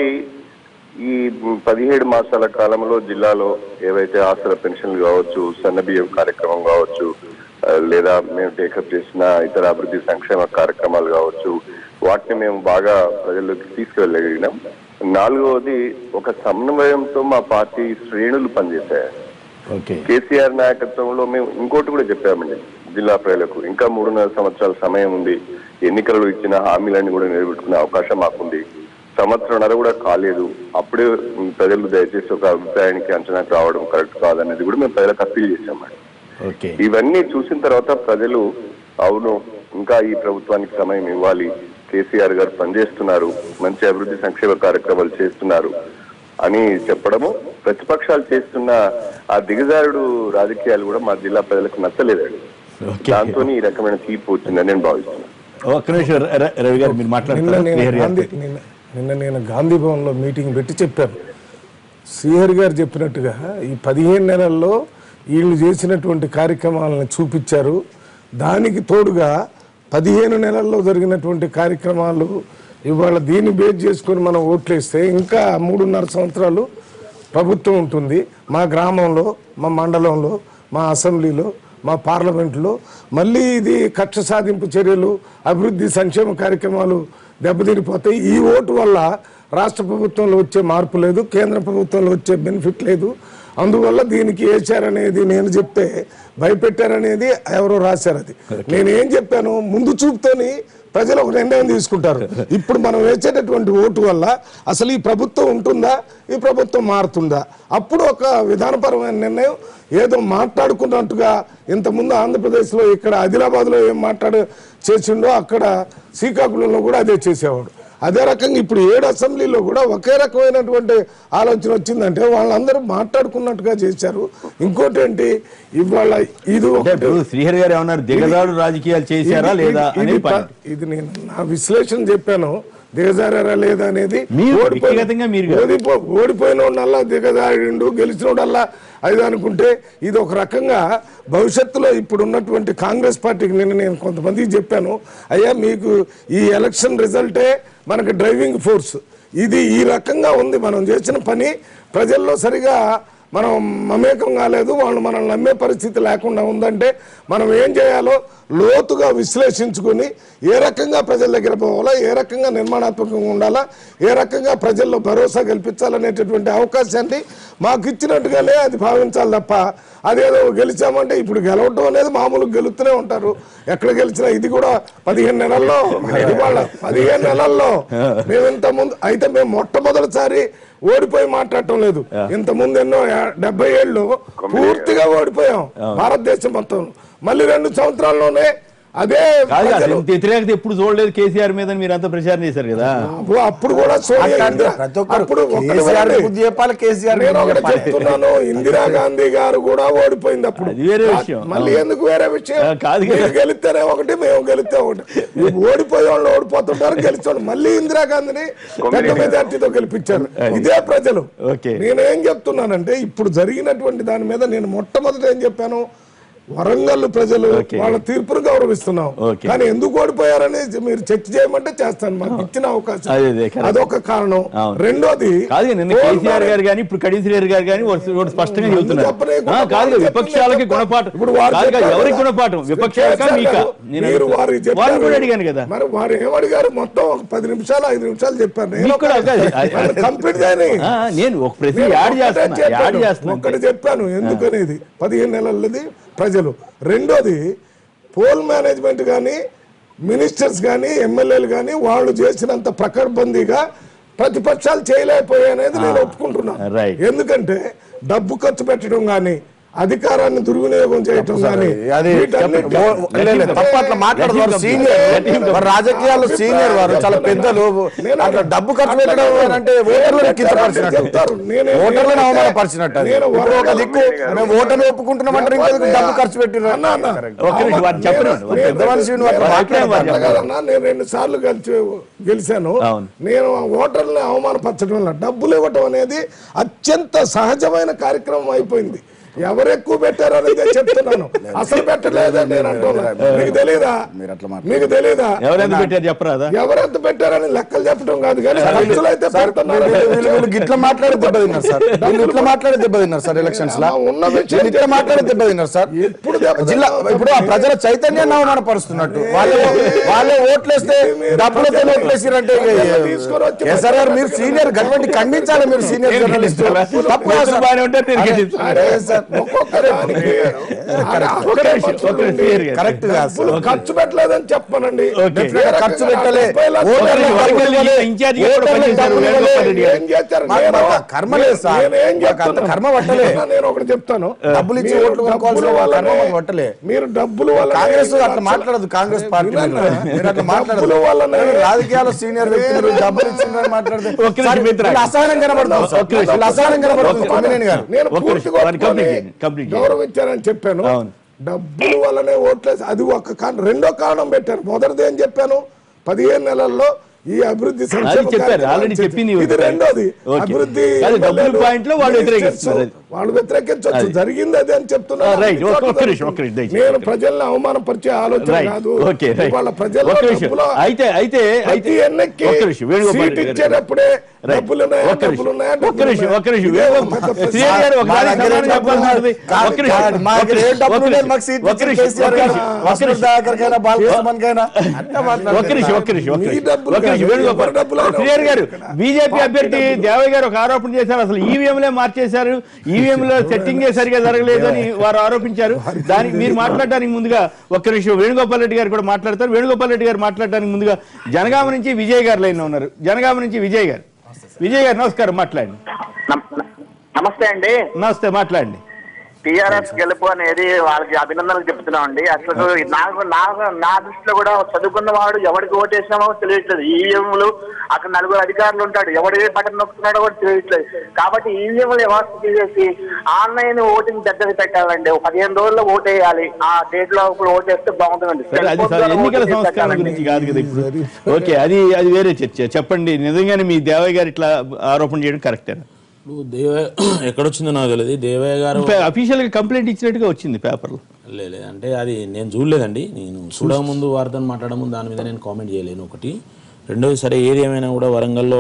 ఈ పదిహేడు మాసాల కాలంలో జిల్లాలో ఏవైతే ఆసర పెన్షన్లు కావచ్చు సన్నబియ్యం కార్యక్రమం కావచ్చు ఆ, లేదా మేము టేకప్ చేసిన ఇతర అభివృద్ధి సంక్షేమ కార్యక్రమాలు కావచ్చు వాటిని మేము బాగా ప్రజల్లోకి తీసుకువెళ్ళగలిగినాం నాలుగవది ఒక సమన్వయంతో మా పార్టీ శ్రేణులు పనిచేశాయి ఓకే కేసీఆర్ నాయకత్వంలో మేము ఇంకోటి కూడా చెప్పామండి జిల్లా ప్రజలకు ఇంకా మూడున్నర సంవత్సరాల సమయం ఉంది ఎన్నికల్లో ఇచ్చిన హామీలన్నీ కూడా నిలబెట్టుకునే అవకాశం మాకుంది సంవత్సరంన్నర కూడా కాలేదు అప్పుడే ప్రజలు దయచేసి ఒక అభిప్రాయానికి అంచనాకు రావడం కరెక్ట్ కాదనేది కూడా మేము ప్రజలకు అప్పీల్ చేశామండి ఓకే ఇవన్నీ చూసిన తర్వాత ప్రజలు అవును ఇంకా ఈ ప్రభుత్వానికి సమయం ఇవ్వాలి కేసీఆర్ గారు పనిచేస్తున్నారు మంచి అభివృద్ధి సంక్షేమ కార్యక్రమాలు చేస్తున్నారు అని చెప్పడము ప్రతిపక్షాలు చేస్తున్న ఆ దిగజారుడు రాజకీయాలు కూడా మా జిల్లా ప్రజలకు నచ్చలేదండి ఓకే దాంతో ఈ రకమైన తీర్పు వచ్చిందని నేను భావిస్తున్నాను ఒక్క నిమిషం ర- ర- రవి గారు మీరు నిన్న మాట్లాడతారు నేను గాంధీ నిన్న నిన్న నేను గాంధీ భవన్లో మీటింగ్ పెట్టి చెప్పాను శ్రీహరి గారు చెప్పినట్టుగా ఈ పదిహేను నెలల్లో వీళ్ళు చేసినటువంటి కార్యక్రమాలను చూపించారు దానికి తోడుగా పదిహేను నెలల్లో జరిగినటువంటి కార్యక్రమాలు ఇవాళ దీన్ని బేస్ చేసుకొని మనం ఓట్లేస్తే ఇంకా మూడున్నర సంవత్సరాలు ప్రభుత్వం ఉంటుంది మా గ్రామంలో మా మండలంలో మా అసెంబ్లీలో మా పార్లమెంట్లో మళ్ళీ ఇది కక్ష సాధింపు చర్యలు అభివృద్ధి సంక్షేమ కార్యక్రమాలు దెబ్బతిరిపోతాయి ఈ ఓటు వల్ల రాష్ట్ర ప్రభుత్వంలో వచ్చే మార్పు లేదు కేంద్ర ప్రభుత్వంలో వచ్చే బెనిఫిట్ లేదు అందువల్ల దీనికి వేశారనేది నేను చెప్తే భయపెట్టారనేది ఎవరో రాశారు అది నేనేం చెప్పాను ముందు చూపుతోని ప్రజలు ఒక నిర్ణయం తీసుకుంటారు ఇప్పుడు మనం వేసేటటువంటి ఓటు వల్ల అసలు ఈ ప్రభుత్వం ఉంటుందా ఈ ప్రభుత్వం మారుతుందా అప్పుడు ఒక విధానపరమైన నిర్ణయం ఏదో మాట్లాడుకున్నట్టుగా ఇంతకుముందు ఆంధ్రప్రదేశ్లో ఇక్కడ ఆదిలాబాద్లో ఏం మాట్లాడు చేసిండో అక్కడ శ్రీకాకుళంలో కూడా అదే చేసేవాడు అదే రకంగా ఇప్పుడు ఏడు అసెంబ్లీలో కూడా ఒకే రకమైనటువంటి ఆలోచన వచ్చిందంటే వాళ్ళందరూ మాట్లాడుకున్నట్టుగా చేశారు ఇంకోటి ఏంటి ఇవాళ ఇది అంటే ఒకటి ఇప్పుడు శ్రీహరి గారు ఏమన్నారు దిగజాడు రాజకీయాలు చేశారా ఇది- లేదా ఇది- అనేది ఇది ప- ఇది నేను నా విశ్లేషణ చెప్పాను దిగజారా లేదా అనేది మీరు ఓడిపోయిన- వ్యక్తిగతంగా మీరు కాదు. ఓడిపో ఓడిపోయినోడల్లా దిగజారిండు గెలిచినోడల్లా అది అనుకుంటే ఇది ఒక రకంగా భవిష్యత్తులో ఇప్పుడు ఉన్నటువంటి కాంగ్రెస్ పార్టీకి నేను నేను కొంతమందికి చెప్పాను అయ్యా మీకు ఈ ఎలక్షన్ రిజల్టే మనకు డ్రైవింగ్ ఫోర్స్ ఇది ఈ రకంగా ఉంది మనం చేసిన పని ప్రజల్లో సరిగా మనం మమేకం కాలేదు వాళ్ళు మనల్ని నమ్మే పరిస్థితి లేకుండా ఉందంటే మనం ఏం చేయాలో లోతుగా విశ్లేషించుకొని ఏ రకంగా ప్రజల దగ్గర పోవాలా ఏ రకంగా నిర్మాణాత్మకంగా ఉండాలా ఏ రకంగా ప్రజల్లో భరోసా కల్పించాలనేటటువంటి అవకాశాన్ని మాకు ఇచ్చినట్టుగానే అది భావించాలి తప్ప అదేదో గెలిచామంటే ఇప్పుడు గెలవటం అనేది మామూలుగా గెలుస్తూనే ఉంటారు ఎక్కడ గెలిచినా ఇది కూడా పదిహేను నెలల్లో ఇవాళ పదిహేను నెలల్లో మేము ఇంత ముందు అయితే మేము మొట్టమొదటిసారి ఓడిపోయి మాట్లాడటం లేదు ఇంత ముందు ఎన్నో ఏ- డెబ్బై ఏళ్ళు పూర్తిగా ఓడిపోయాం భారతదేశం మొత్తం మళ్ళీ రెండు సంవత్సరాల్లోనే అదే కాదు కాదు, ప్రజలు- ఇంత వ్యతిరేకత ఎప్పుడు చూడలేదు కేసీఆర్ మీద మీరు అంతా ప్రచారం చేశారు కదా అప్పుడు- అప్పుడు కూడా సోనియా మాట్లాడితే ఇందిరా ప్రతి ఒక్కరు అప్పుడు ఒక్కటి కేసీఆర్ వినండి. బుద్ధి చెప్పాలి, కేసీఆర్ నేను బుద్ధి ఒకటి చెప్పాలి. చెప్తున్నాను ఇందిరాగాంధీ గారు కూడా ఓడిపోయింది అప్పుడు అది వేరే విషయం. మళ్ళీ ఎందుకు వేరే విషయం ఆ, కాదు కదా. మీరు గెలిస్తేనే ఒకటి మేము గెలిస్తే ఒకటి ఇప్పుడు ఓడిపోయే వాళ్ళు ఓడిపోతుంటారు గెలిచేవాళ్ళు మళ్ళీ ఇందిరాగాంధీని పెద్ద మెజార్టీతో గెలిపించారు ఇదే ప్రజలు ఓకే. నేనేం చెప్తున్నానంటే ఇప్పుడు జరిగినటువంటి దాని మీద నేను మొట్టమొదట ఏం చెప్పాను వరంగల్ ప్రజలు ఓకే. వాళ్ళ తీర్పును గౌరవిస్తున్నాం ఓకే. కానీ ఎందుకు ఓడిపోయారని మీరు చర్చ చేయమంటే చేస్తాను మాకు ఇచ్చిన అవకాశం అదే, అదే, correct. అదొక కారణం అవును. రెండోది కాదు నిన్న పోల్ కేసీఆర్ మ్యారేజ్- గారు కానీ ఇప్పుడు కడియం శ్రీహరి గారు కానీ ఒకటి ఒకటి స్పష్టంగా నన్ను చెబుతున్నారు చెప్పనీయకుండా ఆ, కాదు వారు విపక్షాలకి చెప్పింది గుణపాఠం ఇప్పుడు వారు కాదు కాదు, చెప్పారు ఎవరికి కదా. గుణపాఠం విపక్షాలకా కేసీఆర్ మీకా గారు, నేను మీరు వారికి వారిని చెప్పారు. కూడా అడిగాను కదా మరి వారు ఏమడిగారు మొత్తం ఒక పది నిమిషాలు ఐదు నిమిషాలు చెప్పారు నేను మీకు కూడా కాదు, అది- కంప్లీట్ గానీ ఆ, నేను ఒక ప్రశ్న నేను యాడ్ ఒక్కటే చేస్తున్నా యాడ్ చెప్పాను. చేస్తున్నా ఒక్కటి చెప్పాను ఎందుకనేది పదిహేను నెలలది ప్రజలు రెండోది పోల్ మేనేజ్మెంట్ కానీ మినిస్టర్స్ కానీ ఎమ్మెల్యేలు కానీ వాళ్ళు చేసినంత ప్రకడ్బందీగా ప్రతిపక్షాలు చేయలేకపోయాయనేది నేను ఒప్పుకుంటున్నాను right. ఎందుకంటే డబ్బు ఖర్చు పెట్టడం కానీ అధికారాన్ని దుర్వినియోగం చేయటం కానీ అది వీటన్నిటి- ఓ- లే- లే, తప్ప అట్లా మాట్లాడదు వారు సీనియర్ వారు రాజకీయాల్లో సీనియర్ వారు చాలా పెద్దలు నేను అట్లా డబ్బు ఖర్చు పెట్టడం అంటే ఓటర్లను కించపరిచినట్టు చెప్తారు. నేను- ఓటర్లను అవమానపరిచినట్టు అది. నేను ఇప్పుడు ఒక వరంగల్ దిక్కు మేము ఓటర్లు ఒప్పుకుంటున్నాం అంటే ఇంకొక డబ్బు ఖర్చు పెట్టిన అన్నా, అన్నా. ఒక్క నిమిషం, వారు చెప్పనివ్వండి, వారు నేను- పెద్ద మనిషి నువ్వు అట్లా నేను మాట్లాడకు, వారు అట్లా కాదన్నా, నేను రెండు సార్లు గెలిచి గెలిచాను అవును. నేను ఓటర్లని అవమానపరచడం వల్ల డబ్బులు ఇవ్వటం అనేది అత్యంత సహజమైన కార్యక్రమం అయిపోయింది ఎవరు ఎక్కువ పెట్టారు అనేది చెప్తున్నాను అసలు పెట్టలేదని నేను అంటున్నాను మీకు తెలీదా మీరు అట్లా మాట్లాడండి. మీకు తెలీదా ఎవరెంత పెట్టారు చెప్పరాదా ఎవరెంత పెట్టారని లెక్కలు చెప్పడం కాదు కానీ ఖర్చులు అయితే సార్, పెడుతున్నారు. వీళ్ళు- వీళ్ళు- వీళ్ళు గిట్ల మాట్లాడి దెబ్బతిన్నారు సార్ వీళ్ళు ఇట్లా మాట్లాడి దెబ్బతిన్నారు సార్ ఎలక్షన్స్ లో ఉన్న విషయం వీళ్ళు ఇట్లా మాట్లాడి దెబ్బతిన్నారు సార్ ఎప్పుడు దెబ్బతిన్నారు? జిల్లా ఇప్పుడు ఆ ప్రజల చైతన్యాన్ని అవమానపరుస్తున్నట్టు వాళ్ళే వాళ్ళే ఓట్లేస్తే డబ్బులతో ఓట్లేసిరంటే ఎస్ఆర్ గారు మీరు సీనియర్ గవర్నమెంట్ ఖండించాలి మీరు సీనియర్ నేను జర్నలిస్ట్ ఖండిస్తాను. తప్పు మీరు సార్. బాగానే ఉంటారు, నేను అదే- ఖండిస్తాను. అదే సార్. ఒక్కొక్క దానికి ఒక్క నిమిషం, ఒక్క నిమిషం, clear గా. కరెక్ట్ కాదు సార్. డబ్బులు ఖర్చు పెట్టలేదని చెప్పనండి ఓకే. డెఫినెట్ గా ఖర్చు పెట్టలే ముప్పై లక్షలు ఓటర్లకు వరంగల్ డబ్బులు జిల్లా ఇవ్వలే. ఇన్ఛార్జిగా కూడా ఓటర్లకు పనిచేశారు డబ్బులు వేణుగోపాల్ ఇవ్వలే. రెడ్డి గారు. ఏం చేస్తారు? మాకు- నేను- మాకు కర్మ లేదు సార్. నేనేం మాకు అంత చెప్తున్నా? కర్మ పట్టలే. నేను ఒకటి చెప్తాను డబ్బులు ఇచ్చి మీరు ఓట్లు కొనుక్కోవాల్సిన డబ్బుల కర్మ వల్లనే- మాకు పట్టలే. మీరు డబ్బులు వల్ల కాంగ్రెస్ అట్లా మాట్లాడదు కాంగ్రెస్ పార్టీ వినన్నా? మీరు అట్లా మాట్లాడదు డబ్బుల వల్లనే- మీరు రాజకీయాల్లో సీనియర్ వ్యక్తులు డబ్బులు ఇచ్చిందని మాట్లాడితే ఒక్క నిమిషం సార్, మిత్రా. వీళ్ళు అసహనం కనబడుతుంది సార్. ఒక్క నిమిషం. వీళ్ళు అసహనం కనబడుతుంది కొమ్మినేని గారు నేను ఒక్క పూర్తి నిమిషం. వారిని కొట్టుకొని complete చేయండి, complete చేయండి. గౌరవించానని చెప్పాను అవును. డబ్బుల వల్లనే ఓట్లేసి అది ఒక కారణం రెండో కారణం పెట్టారు మొదటిది ఏం చెప్పాను పదిహేను నెలల్లో ఈ అభివృద్ధి సంక్షేమ అది చెప్పారు, కార్యక్రమాలు already చేసి- చెప్పింది ఇది ఒకటి. రెండోది ఓకే. అభివృద్ధి కానీ డబ్బుల ఎమ్మెల్యేలు, పాయింట్లో వాళ్ళు మినిస్టర్స్ వ్యతిరేకిస్తున్నారు అది. వాళ్ళు వ్యతిరేకించవచ్చు అది. జరిగింది అదే అని చెప్తున్నా ఆ, రైట్. ఒక్క- ఒక్క నిమిషం, ఒక్క నిమిషం, దయచేసి. నేను ప్రజల్ని అవమానపరిచే ఆలోచన రైట్ కాదు ఓకే రైట్ వాళ్ళ ప్రజల్లో ఒక్క నిమిషం డబ్బులో అయితే అయితే అయితే ప్రతి ఎన్నికకి ఒక్క నిమిషం వేణుగోపాల్ సీట్ రెడ్డి గారు. ఇచ్చేటప్పుడే రైట్. డబ్బులు ఉన్నాయా ఒక్క నిమిషం. డబ్బులు ఉన్నాయా ఒక్క డబ్బులు నిమిషం ఉన్నాయా? ఒక్క నిమిషం ఇదే వేణుగోపాల్ ఒక పెద్ద శ్రీ గారు మా ఒకసారి దగ్గర సమాధానం ఏం డబ్బులు చెప్పాల్సింది. కాదు, ఒక్క నిమిషం. కాదు, మా దగ్గర ఏం ఒక్క డబ్బులు నిమిషం. లేదు, మాకు సీట్ ఒక్క ఇచ్చిన నిమిషం. కేసీఆర్ ఒక్క గారు, నిమిషం. ఒక్క వసంత్ నిమిషం. దయాకర్ కైనా, బాలకృష్ణ కైనా అట్లా ఒక్క నిమిషం మాట్లాడతారు. ఒక్క నిమిషం ఒక్క మీ నిమిషం డబ్బులు ఒక్క నిమిషం వేణుగోపాల్ ఎవరి డబ్బులు అయినా శ్రీహరి గారు ఇక్కడ. బీజేపీ పార్టీ అభ్యర్థి డబ్బులు. దేవయ్య గారు ఒక ఆరోపణ చేశారు అసలు ఈవీఎంలే మార్చేశారు ఈవీఎంలో సెట్టింగే సరిగా జరగలేదని వారు ఆరోపించారు దానికి మీరు మాట్లాడడానికి ముందుగా ఒక్క నిమిషం వేణుగోపాల్ రెడ్డి గారు కూడా మాట్లాడతారు వేణుగోపాల్ రెడ్డి గారు మాట్లాడడానికి ముందుగా జనగామ నుంచి విజయ్ గారు లైన్ లో ఉన్నారు జనగామ నుంచి విజయ్ గారు విజయ్ గారు నమస్కారం మాట్లాడండి నమ- నమస్తే అండి నమస్తే మాట్లాడండి టిఆర్ఎస్ గెలుపు అనేది వాళ్ళకి అభినందనలు చెప్తున్నాం అండి అసలు నాకు నాకు నా దృష్టిలో కూడా చదువుకున్న వాడు ఎవరికి ఓటేసినామో తెలియట్లేదు ఈవీఎంలు అక్కడ నలుగురు అధికారులు ఉంటాడు ఎవడు ఏ బటన్ నొక్కుతున్నాడో కూడా తెలియట్లేదు కాబట్టి ఈవీఎంలు వ్యవస్థ తీసేసి ఆన్లైన్ ఓటింగ్ పెద్దది పెట్టాలండి ఒక పదిహేను రోజుల్లో ఓటేయాలి ఆ డేట్ లో ఇప్పుడు ఓటేస్తే బాగుంటుందండి సరే అది సార్ ఎన్నికల సంస్కరణ గురించి కాదు కదా ఇప్పుడు ఓకే అది అది వేరే చర్చ చెప్పండి నిజంగానే మీ దేవయ్య గారు ఇట్లా ఆరోపణ చేయడం కరెక్టేనా ఇప్పుడు దేవయ్య ఎక్కడొచ్చిందో నాకు తెలియదు దేవయ్య గారు అఫీషియల్ గా కంప్లైంట్ ఇచ్చినట్టుగా వచ్చింది పేపర్లో లేదు అంటే అది నేను చూడలేదండి నేను చూడక ముందు వారితో మాట్లాడడం ముందు దాని మీద నేను కామెంట్ చేయలేను ఒకటి రెండోది సరే ఏది ఏమైనా కూడా వరంగల్లో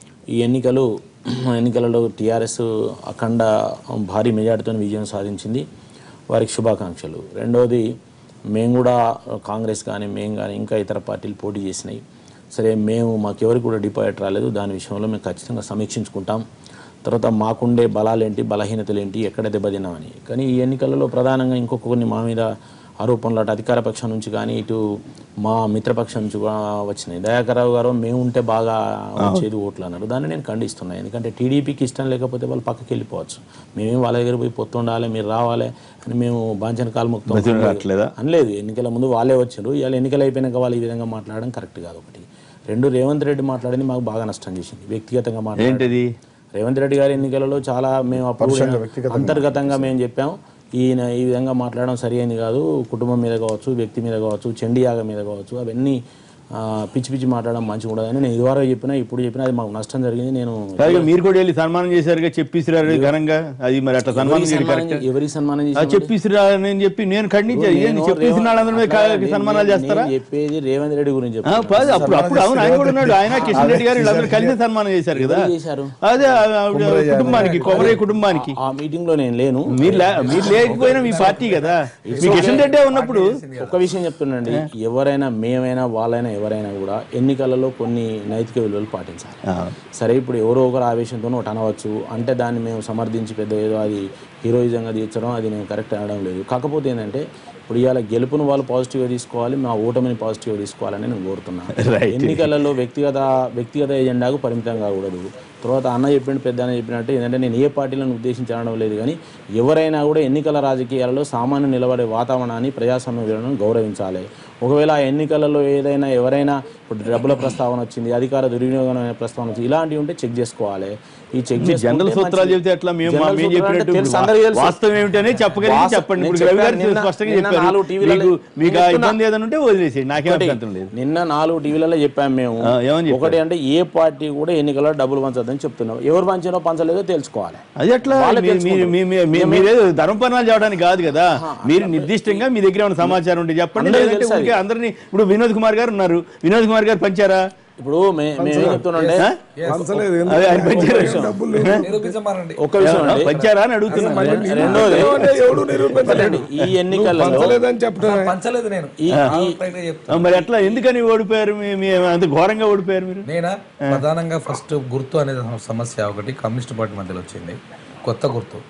ఈ ఎన్నికలు ఎన్నికలలో టీఆర్ఎస్ అఖండ భారీ మెజార్టీతో విజయం సాధించింది వారికి శుభాకాంక్షలు రెండోది మేము కూడా కాంగ్రెస్ కానీ మేము కానీ ఇంకా ఇతర పార్టీలు పోటీ చేసినాయి సరే మేము మాకెవరికి కూడా డిపాజిట్ రాలేదు దాని విషయంలో మేము ఖచ్చితంగా సమీక్షించుకుంటాం తర్వాత మాకుండే బలాలేంటి బలహీనతలు ఏంటి ఎక్కడ దెబ్బతిన్నామని కానీ ఈ ఎన్నికలలో ప్రధానంగా ఇంకొక కొన్ని మా మీద ఆరోపణలు అటు అధికార పక్షం నుంచి కానీ ఇటు మా మిత్రపక్షం నుంచి కూడా వచ్చినాయి దయాకరావు గారు మేము ఉంటే బాగా వచ్చేది ఓట్లు అన్నారు దాన్ని నేను ఖండిస్తున్నాను ఎందుకంటే టీడీపీకి ఇష్టం లేకపోతే వాళ్ళు పక్కకి వెళ్ళిపోవచ్చు మేమేం వాళ్ళ దగ్గర పోయి పొత్తు ఉండాలి మీరు రావాలి అని మేము బాంచన కాలు రావట్లేదా? అనలేదు ఎన్నికల ముందు వాళ్ళే వచ్చారు ఇవాళ ఎన్నికలు అయిపోయినాక వాళ్ళు ఈ విధంగా మాట్లాడడం కరెక్ట్ కాదు ఒకటి రెండు రేవంత్ రెడ్డి మాట్లాడింది మాకు బాగా నష్టం చేసింది వ్యక్తిగతంగా మాట్లాడి ఏంటిది రేవంత్ రెడ్డి గారి ఎన్నికలలో చాలా మేము అప్పుడు అంతర్గతంగా మేము చెప్పాం ఈయన ఈ విధంగా మాట్లాడడం సరి అయింది కాదు కుటుంబం మీద కావచ్చు వ్యక్తి మీద కావచ్చు చండీయాగ మీద కావచ్చు అవన్నీ ఆ, పిచ్చి పిచ్చి మాట్లాడడం మంచిగా ఉండదని నేను ఇదివరకు చెప్పినా ఇప్పుడు చెప్పినా అది మాకు నష్టం జరిగింది నేను అలాగే మీరు కూడా వెళ్ళి సన్మానం చేశారుగా చెప్పిసిరారు ఘనంగా అది మరి అట్లా సన్మానం ఎవరికి చేయడం సన్మానం కరెక్ట్ చే- ఎవరికి సన్మానం ఆ చేసినామంటే- చెప్పిసిరారు అని చెప్పి నేను ఖండించాను ఏంది నేను చెప్పేసిన రేవంత్- వాళ్ళందరి మీద అట్లా కా- నేను- సన్మానాలు చేస్తారా నేను చెప్పేది రేవంత్ రెడ్డి గురించి ఆ, చెప్తున్నా. కాదు, అప్పుడు అప్పుడు అవును ఆయన కూడా ఉన్నాడు ఆయన కిషన్ రెడ్డి గారు వీళ్ళందరూ కలిసి సన్మానం చేశారు కదా ఎవరు చేశారు? అదే ఆ, ఆవిడ కుటుంబానికి కొమరయ్య కుటుంబానికి ఆ మీటింగ్ లో నేను లేను మీరు లే- మీరు లేకపోయినా మీ పార్టీ కదా మీ కిషన్ రెడ్డి ఉన్నప్పుడు ఒక విషయం చెప్తున్నాండి ఎవరైనా మేమైనా వాళ్ళైనా ఎవరైనా కూడా ఎన్నికలలో కొన్ని నైతిక విలువలు పాటించాలి సరే ఇప్పుడు ఎవరో ఒకరు ఆవేశంతో ఒకటి అనవచ్చు అంటే దాన్ని మేము సమర్థించి పెద్ద ఏదో అది హీరోయిజంగా తీర్చడం అది నేను కరెక్ట్ అనడం లేదు కాకపోతే ఏంటంటే ఇప్పుడు ఇవాళ గెలుపును వాళ్ళు పాజిటివ్గా తీసుకోవాలి మా ఓటమిని పాజిటివ్గా తీసుకోవాలని నేను కోరుతున్నాను ఎన్నికలలో వ్యక్తిగత వ్యక్తిగత ఎజెండాకు పరిమితం కాకూడదు తర్వాత అన్న చెప్పినట్టు పెద్ద అన్న చెప్పినట్టు ఏంటంటే నేను ఏ పార్టీలను ఉద్దేశించి అనడం లేదు కానీ ఎవరైనా కూడా ఎన్నికల రాజకీయాలలో సామాన్య నిలబడే వాతావరణాన్ని ప్రజాస్వామ్య విలువలను గౌరవించాలి ఒకవేళ ఆ ఎన్నికలలో ఏదైనా ఎవరైనా ఇప్పుడు డబ్బుల ప్రస్తావన వచ్చింది అధికార దుర్వినియోగం అనే ప్రస్తావన వచ్చింది ఇలాంటివి ఉంటే చెక్ చేసుకోవాలి ఈ చెక్ జనరల్ సూత్రాలు చెప్తే అట్లా మేము జనరల్ మేము సూత్రాలు అంటే చెప్పినట్టు తెలుసు, అందరికీ తెలుసు. వాస్తవం ఏమిటనే చెప్పగలిగి వాస్త- చెప్పండి నేను ఇప్పుడు రవి గారు చెప్పాను, నిన్న- స్పష్టంగా నిన్న చెప్పారు నాలుగు టీవీలలో- మీకు మీకు ఆ నేను చెప్తున్నా. ఇబ్బంది ఏదైనా ఉంటే వదిలేసేయండి నాకేం ఒకటి, అభ్యంతరం లేదు నిన్న నాలుగు టీవీలలో చెప్పాము మేము ఆ, ఏమని చెప్పారు? ఒకటి అంటే ఏ పార్టీ కూడా ఎన్నికల్లో డబ్బులు పంచొద్దని చెప్తున్నాం ఎవరు పంచినో పంచలేదో తెలుసుకోవాలి అది ఎట్లా వాళ్ళే మీ- మీ- మీ- మీ- మీ- మీరేదో ధర్మపన్నాలు చేయడానికి కాదు కదా మీరు నిర్దిష్టంగా మీ దగ్గర ఏమైనా సమాచారం ఉంటే చెప్పండి అందరికీ లేదంటే తెలుసు ఊరికే అందరినీ ఇప్పుడు వినోద్ కుమార్ గారు ఉన్నారు వినోద్ కుమార్ గారు పంచారా ఇప్పుడు మే- మేమేం చెప్తున్నాం ఆ? పంచలేదు అదే ఆయన పంచారు డబ్బులు లేవు. నిరూపించమన్నారండి ఒక్క విషయం అండి పంచారా అని అడుగుతున్నా రెండోది ఏమంటే ఎవడు నిరూపించలేడు ఈ ఎన్నికల్లో పంచలేదని చెప్పడం పంచలేదు నేను ఈ- ఈ- Outright గా చెప్తున్నా. ఆ, మరి ఎట్లా ఎందుకని ఓడిపోయారు మీ- మీ అంత ఘోరంగా ఓడిపోయారు మీరు నేనా ప్రధానంగా ఫస్ట్ గుర్తు అనే సమస్య ఒకటి కమ్యూనిస్ట్ పార్టీ మధ్యలో వచ్చింది కొత్త గుర్తు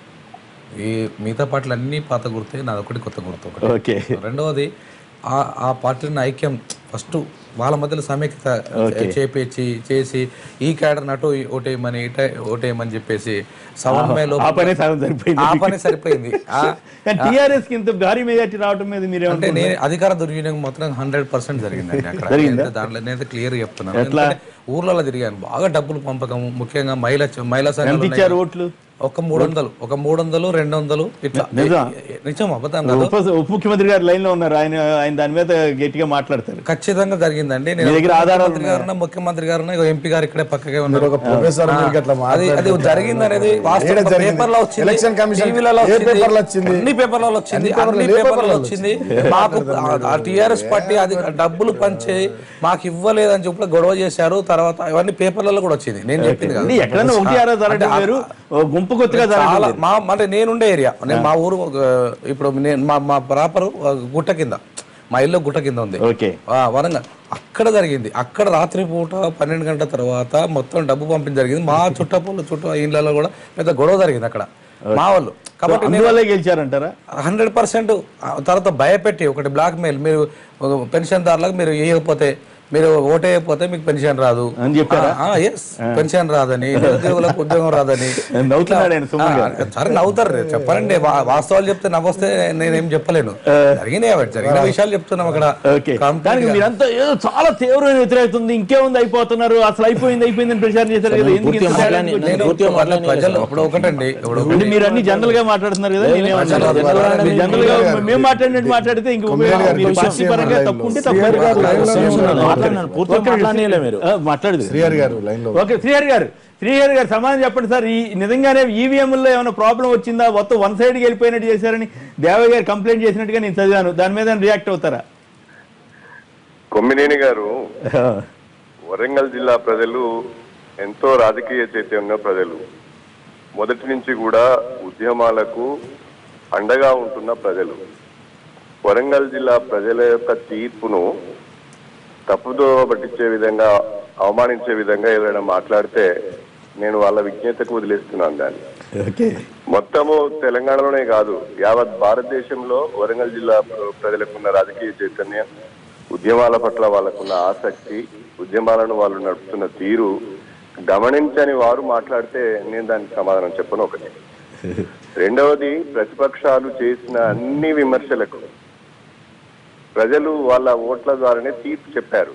ఈ మిగతా పార్టీలు అన్ని పాత గుర్తే నాది ఒకటి కొత్త గుర్తు ఒకటి ఓకే రెండవది ఆ ఆ పార్టీని ఐక్యం ఫస్ట్ వాళ్ళ మధ్యలో సమైక్యత చేపించి చేసి ఈ క్యాడర్ నటు ఓటేయమని ఇట ఓటేయమని చెప్పేసి సమన్వయంలో ఆ పనే సగం సరిపోయింది ఆ పని సరిపోయింది ఆ- కానీ టీఆర్ఎస్ కి ఇంత భారీ మెజార్టీ రావడం మీద అంటే మీరేమంటే నేను అధికార దుర్వినియోగం మాత్రం హండ్రెడ్ పర్సెంట్ జరిగిందండి అక్కడ జరిగిందా? నేనైతే దాంట్లో నేనైతే క్లియర్ చెప్తున్నాను ఎందుకంటే ఊర్లలో తిరిగాను బాగా డబ్బులు పంపకం ముఖ్యంగా మహిళా మహిళా సంఘాలు ఎంత ఉన్నాయి ఇచ్చారు కదా. ఓట్లు ఒక మూడు వందలు ఒక మూడు వందలు రెండు వందలు ఇట్లా నిజం? నిజం అబద్ధం కాదు ఉప ఉప ముఖ్యమంత్రి గారు లైన్ లో ఉన్నారు ఆయన ఆయన దాని మీద గట్టిగా మాట్లాడతారు ఖచ్చితంగా జరిగిందండి మీ దగ్గర ఆధారాలు ముఖ్యమంత్రి గారు ముఖ్యమంత్రి గారు ఎంపీ గారు ఇక్కడే పక్కకే ఉన్నారు ఒక ప్రొఫెసర్ మీరు అట్లా అది అది జరిగింది అనేది వాస్తవం ఏడ జరిగింది? పేపర్లో వచ్చింది ఎలక్షన్ కమిషన్ టీవీలలో ఏ వచ్చింది, పేపర్లో వచ్చింది? అన్ని పేపర్లలో వచ్చింది అన్ని అన్ని పేపర్లలో, ఏ పేపర్లలో పేపర్లలో వచ్చింది మాకు ఆ టిఆర్ఎస్ పార్టీ అది డబ్బులు పంచి మాకు ఇవ్వలేదని చెప్పి గొడవ చేశారు తర్వాత అవన్నీ పేపర్లలో కూడా వచ్చింది నేను చెప్పింది అంటే కాదు ఎక్కడైనా ఒకటి ఆరో జరగడం అంటే వేరు ఓ గుంపు కొత్తగా చాలా జరగడం మా అంటే నేనుండే ఏరియా నేను మా ఊరు ఆ, ఇప్పుడు నేను మా మా ప్రాపర్ గుట్ట కింద మా ఇల్లు గుట్ట కింద ఉంది ఓకే ఆ, వరంగల్ అక్కడ జరిగింది అక్కడ రాత్రి పూట పన్నెండు గంటల తర్వాత మొత్తం డబ్బు పంపిణీ జరిగింది మా చుట్టపూల చుట్టూ ఇళ్ళలో కూడా పెద్ద గొడవ జరిగింది అక్కడ మా వాళ్ళు కాబట్టి నేను అందువల్లే గెలిచారంటారా హండ్రెడ్ పర్సెంట్ తర్వాత భయపెట్టి ఒకటి బ్లాక్ మెయిల్ మీరు పెన్షన్ దారులకు మీరు వేయకపోతే మీరు ఓటేయకపోతే మీకు పెన్షన్ రాదు అని చెప్పారా? ఎస్ పెన్షన్ రాదని నిరుద్యోగులకు ఉద్యోగం రాదని నవ్వుతున్నాడు ఆయన సుమన్ గారు. ఆ, సరే నవ్వుతారు రే. చెప్పాలండి వా- వాస్తవాలు చెప్తే నవ్వొస్తే నేనేం చెప్పలేను జరిగినాయి అవి జరిగిన విషయాలు చెప్తున్నాం అక్కడ ఓకే Complete దానికి గా. మీరంతా ఏదో చాలా తీవ్రమైన వ్యతిరేకత ఉంది ఇంకేముంది అయిపోతున్నారు అసలు అయిపోయింది అయిపోయింది అని ప్రచారం చేశారు కదా ఎందుకు పూర్తిగా ఇంత మాట్లాడి- తేడా నేను పూర్తిగా వాళ్ళ మాట్లాడనీయలేదు ప్రజలు సార్. ఇప్పుడు ఒకటండి ఇప్పుడు అంటే మీరు అన్ని జనరల్ గా మాట్లాడుతున్నారు కదా నేనేమన్నా ప్రజలు జనరల్ మీరు జనరల్ గా మేము మాట్లాడినట్టు మాట్లాడితే ఇంక కొమ్మినేని గారు మీరు కొంచెం పార్టీ సేపు పరంగా లైన్లో. తప్పు ఉంటే శ్రీహరి గారు తప్పు లైన్లో ఉన్నారు. మాట్లాడినాను పూర్తిగా మాట్లాడనీయలే మీరు మాట్లాడదు శ్రీహరి గారు లైన్ లో ఓకే శ్రీహరి గారు శ్రీహరి గారు సమాధానం చెప్పండి సార్ ఈ నిజంగానే ఈవీఎంలో ఏమైనా ప్రాబ్లం వచ్చిందా మొత్తం వన్ సైడ్కి వెళ్ళిపోయినట్టు చేశారని దేవయ్య గారు కంప్లైంట్ చేసినట్టుగా నేను చదివాను దాని మీద రియాక్ట్ అవుతారా కొమ్మినేని గారు వరంగల్ జిల్లా ప్రజలు ఎంతో రాజకీయ చైతన్య ప్రజలు మొదటి నుంచి కూడా ఉద్యమాలకు అండగా ఉంటున్న ప్రజలు వరంగల్ జిల్లా ప్రజల యొక్క తీర్పును తప్పుదో పట్టించే విధంగా అవమానించే విధంగా ఎవరైనా మాట్లాడితే నేను వాళ్ళ విజ్ఞతకు వదిలేస్తున్నాను దాన్ని ఓకే మొత్తము తెలంగాణలోనే కాదు యావత్ భారతదేశంలో వరంగల్ జిల్లా ప్ర- ప్రజలకున్న రాజకీయ చైతన్యం ఉద్యమాల పట్ల వాళ్ళకున్న ఆసక్తి ఉద్యమాలను వాళ్ళు నడుపుతున్న తీరు గమనించని వారు మాట్లాడితే నేను దానికి సమాధానం చెప్పను ఒకటి రెండవది ప్రతిపక్షాలు చేసిన అన్ని విమర్శలకు ప్రజలు వాళ్ళ ఓట్ల ద్వారానే తీర్పు చెప్పారు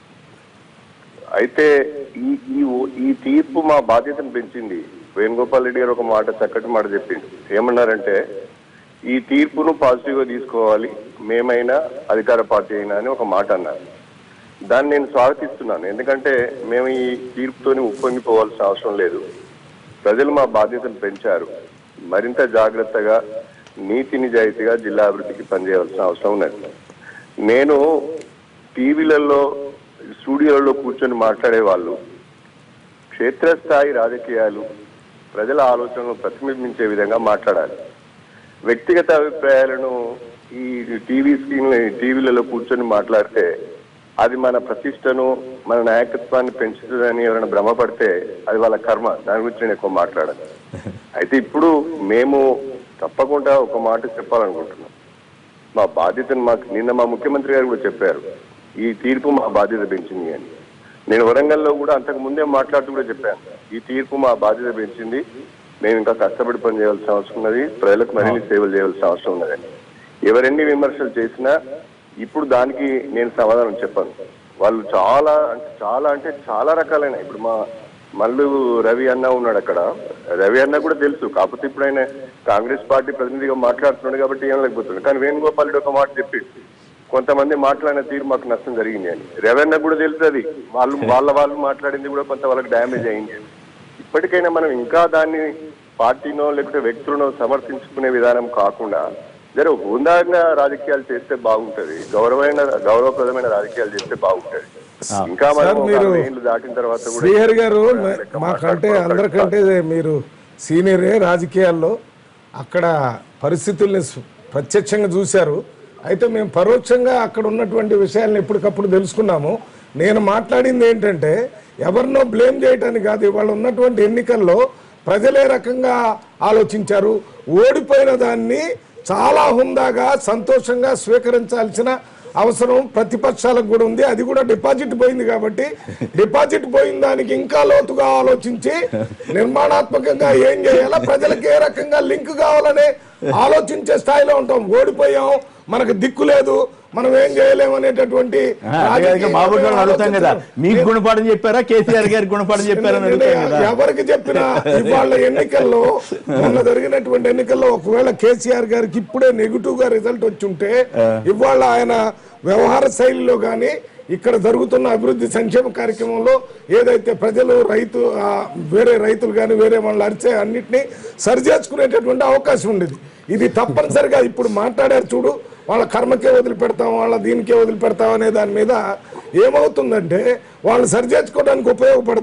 అయితే ఈ ఈ ఓ- ఈ తీర్పు మా బాధ్యతను పెంచింది వేణుగోపాల్ రెడ్డి గారు ఒక మాట చక్కటి మాట చెప్పింది ఏమన్నారంటే ఈ తీర్పును పాజిటివ్ గా తీసుకోవాలి మేమైనా అధికార పార్టీ అయినా అని ఒక మాట అన్నారు దాన్ని నేను స్వాగతిస్తున్నాను ఎందుకంటే మేము ఈ తీర్పుతోని ఉప్పొంగిపోవాల్సిన అవసరం లేదు ప్రజలు మా బాధ్యతను పెంచారు మరింత జాగ్రత్తగా నీతి నిజాయితీగా జిల్లా అభివృద్ధికి పనిచేయవలసిన అవసరం ఉన్నది నేను టీవీలలో స్టూడియోలలో కూర్చొని మాట్లాడే వాళ్ళు క్షేత్రస్థాయి రాజకీయాలు ప్రజల ఆలోచనలు ప్రతిబింబించే విధంగా మాట్లాడాలి వ్యక్తిగత అభిప్రాయాలను ఈ టీవీ స్క్రీన్ టీవీలలో కూర్చొని మాట్లాడితే అది మన ప్రతిష్టను మన నాయకత్వాన్ని పెంచుతుందని ఎవరైనా భ్రమపడితే అది వాళ్ళ కర్మ దాని గురించి నేను ఎక్కువ మాట్లాడాను అయితే ఇప్పుడు మేము తప్పకుండా ఒక మాట చెప్పాలనుకుంటున్నాం మా బాధ్యతను మాకు నిన్న మా ముఖ్యమంత్రి గారు కూడా చెప్పారు ఈ తీర్పు మా బాధ్యత పెంచింది అని నేను వరంగల్లో కూడా అంతకు ముందే మాట్లాడుతూ కూడా చెప్పాను ఈ తీర్పు మా బాధ్యత పెంచింది మేము ఇంకా కష్టపడి పని చేయాల్సిన అవసరం ఉన్నది ప్రజలకు మరిన్ని సేవలు చేయాల్సిన అవసరం ఉన్నదని ఎవరెన్ని విమర్శలు చేసినా ఇప్పుడు దానికి నేను సమాధానం చెప్పాను వాళ్ళు చాలా అంటే చాలా అంటే చాలా రకాలైన ఇప్పుడు మా మల్లు రవి అన్న ఉన్నాడు అక్కడ రవి అన్న కూడా తెలుసు కాకపోతే ఇప్పుడు ఆయన కాంగ్రెస్ పార్టీ ప్రతినిధిగా మాట్లాడుతున్నాడు కాబట్టి ఏం లేకపోతున్నాడు కానీ వేణుగోపాల్ రెడ్డి ఒక మాట చెప్పి కొంతమంది మాట్లాడిన తీరు మాకు నష్టం జరిగింది అని రవి అన్న కూడా తెలుస్తుంది వాళ్ళు వాళ్ళ వాళ్ళు మాట్లాడింది కూడా కొంత వాళ్ళకి డ్యామేజ్ అయింది అని ఇప్పటికైనా మనం ఇంకా దాన్ని పార్టీనో లేకపోతే వ్యక్తులనో సమర్థించుకునే విధానం కాకుండా జర హుందాగా రాజకీయాలు చేస్తే బాగుంటది గౌరవమైన గౌరవప్రదమైన రాజకీయాలు చేస్తే బాగుంటది ఇంకా మనం సార్, ఒక మీరు అరవై ఏళ్ళు దాటిన తర్వాత కూడా శ్రీహరి గారు లెక్క మాకంటే మాట్లాడుకోవడం అందరికంటే మీరు సీనియరే రాజకీయాల్లో అక్కడ పరిస్థితుల్ని సు- ప్రత్యక్షంగా చూశారు అయితే మేము పరోక్షంగా అక్కడ ఉన్నటువంటి విషయాలను ఎప్పటికప్పుడు తెలుసుకున్నాము నేను మాట్లాడింది ఏంటంటే ఎవరినో బ్లేమ్ చేయటానికి కాదు ఇవాళ ఉన్నటువంటి ఎన్నికల్లో ప్రజలే రకంగా ఆలోచించారు ఓడిపోయిన దాన్ని చాలా హుందాగా సంతోషంగా స్వీకరించాల్సిన అవసరం ప్రతిపక్షాలకు కూడా ఉంది అది కూడా డిపాజిట్ పోయింది కాబట్టి డిపాజిట్ పోయిన దానికి ఇంకా లోతుగా ఆలోచించి నిర్మాణాత్మకంగా ఏం చేయాలా ప్రజలకు ఏ రకంగా లింక్ కావాలనే ఆలోచించే స్థాయిలో ఉంటాం ఓడిపోయాం మనకు దిక్కు లేదు మనం ఏం చేయలేము అనేటటువంటి అలాగే మా ఊళ్ళో అడుగుతాం కదా మీకు గుణపాఠం చెప్పారా కేసీఆర్ గారికి గుణపాఠం చెప్పారా అని అడుగుతాం కదా ఎవరికి చెప్పినా ఇవాళ ఎన్నికల్లో మొన్న జరిగినటువంటి ఎన్నికల్లో ఒకవేళ కేసీఆర్ గారికి ఇప్పుడే నెగిటివ్ గా రిజల్ట్ వచ్చి ఉంటే ఇవాళ ఆయన వ్యవహార శైలిలో గాని ఇక్కడ జరుగుతున్న అభివృద్ధి సంక్షేమ కార్యక్రమంలో ఏదైతే ప్రజలు రైతు ఆ, వేరే రైతులు కానీ వేరే వాళ్ళు అరిచే అన్నిటినీ సరిచేసుకునేటటువంటి అవకాశం ఉండేది ఇది తప్పనిసరిగా ఇప్పుడు మాట్లాడారు చూడు వాళ్ళ కర్మకే వదిలిపెడతాం వాళ్ళ దీనికే వదిలిపెడతాం అనే దాని మీద ఏమవుతుందంటే వాళ్ళు సరిచేసుకోవడానికి ఉపయోగపడదు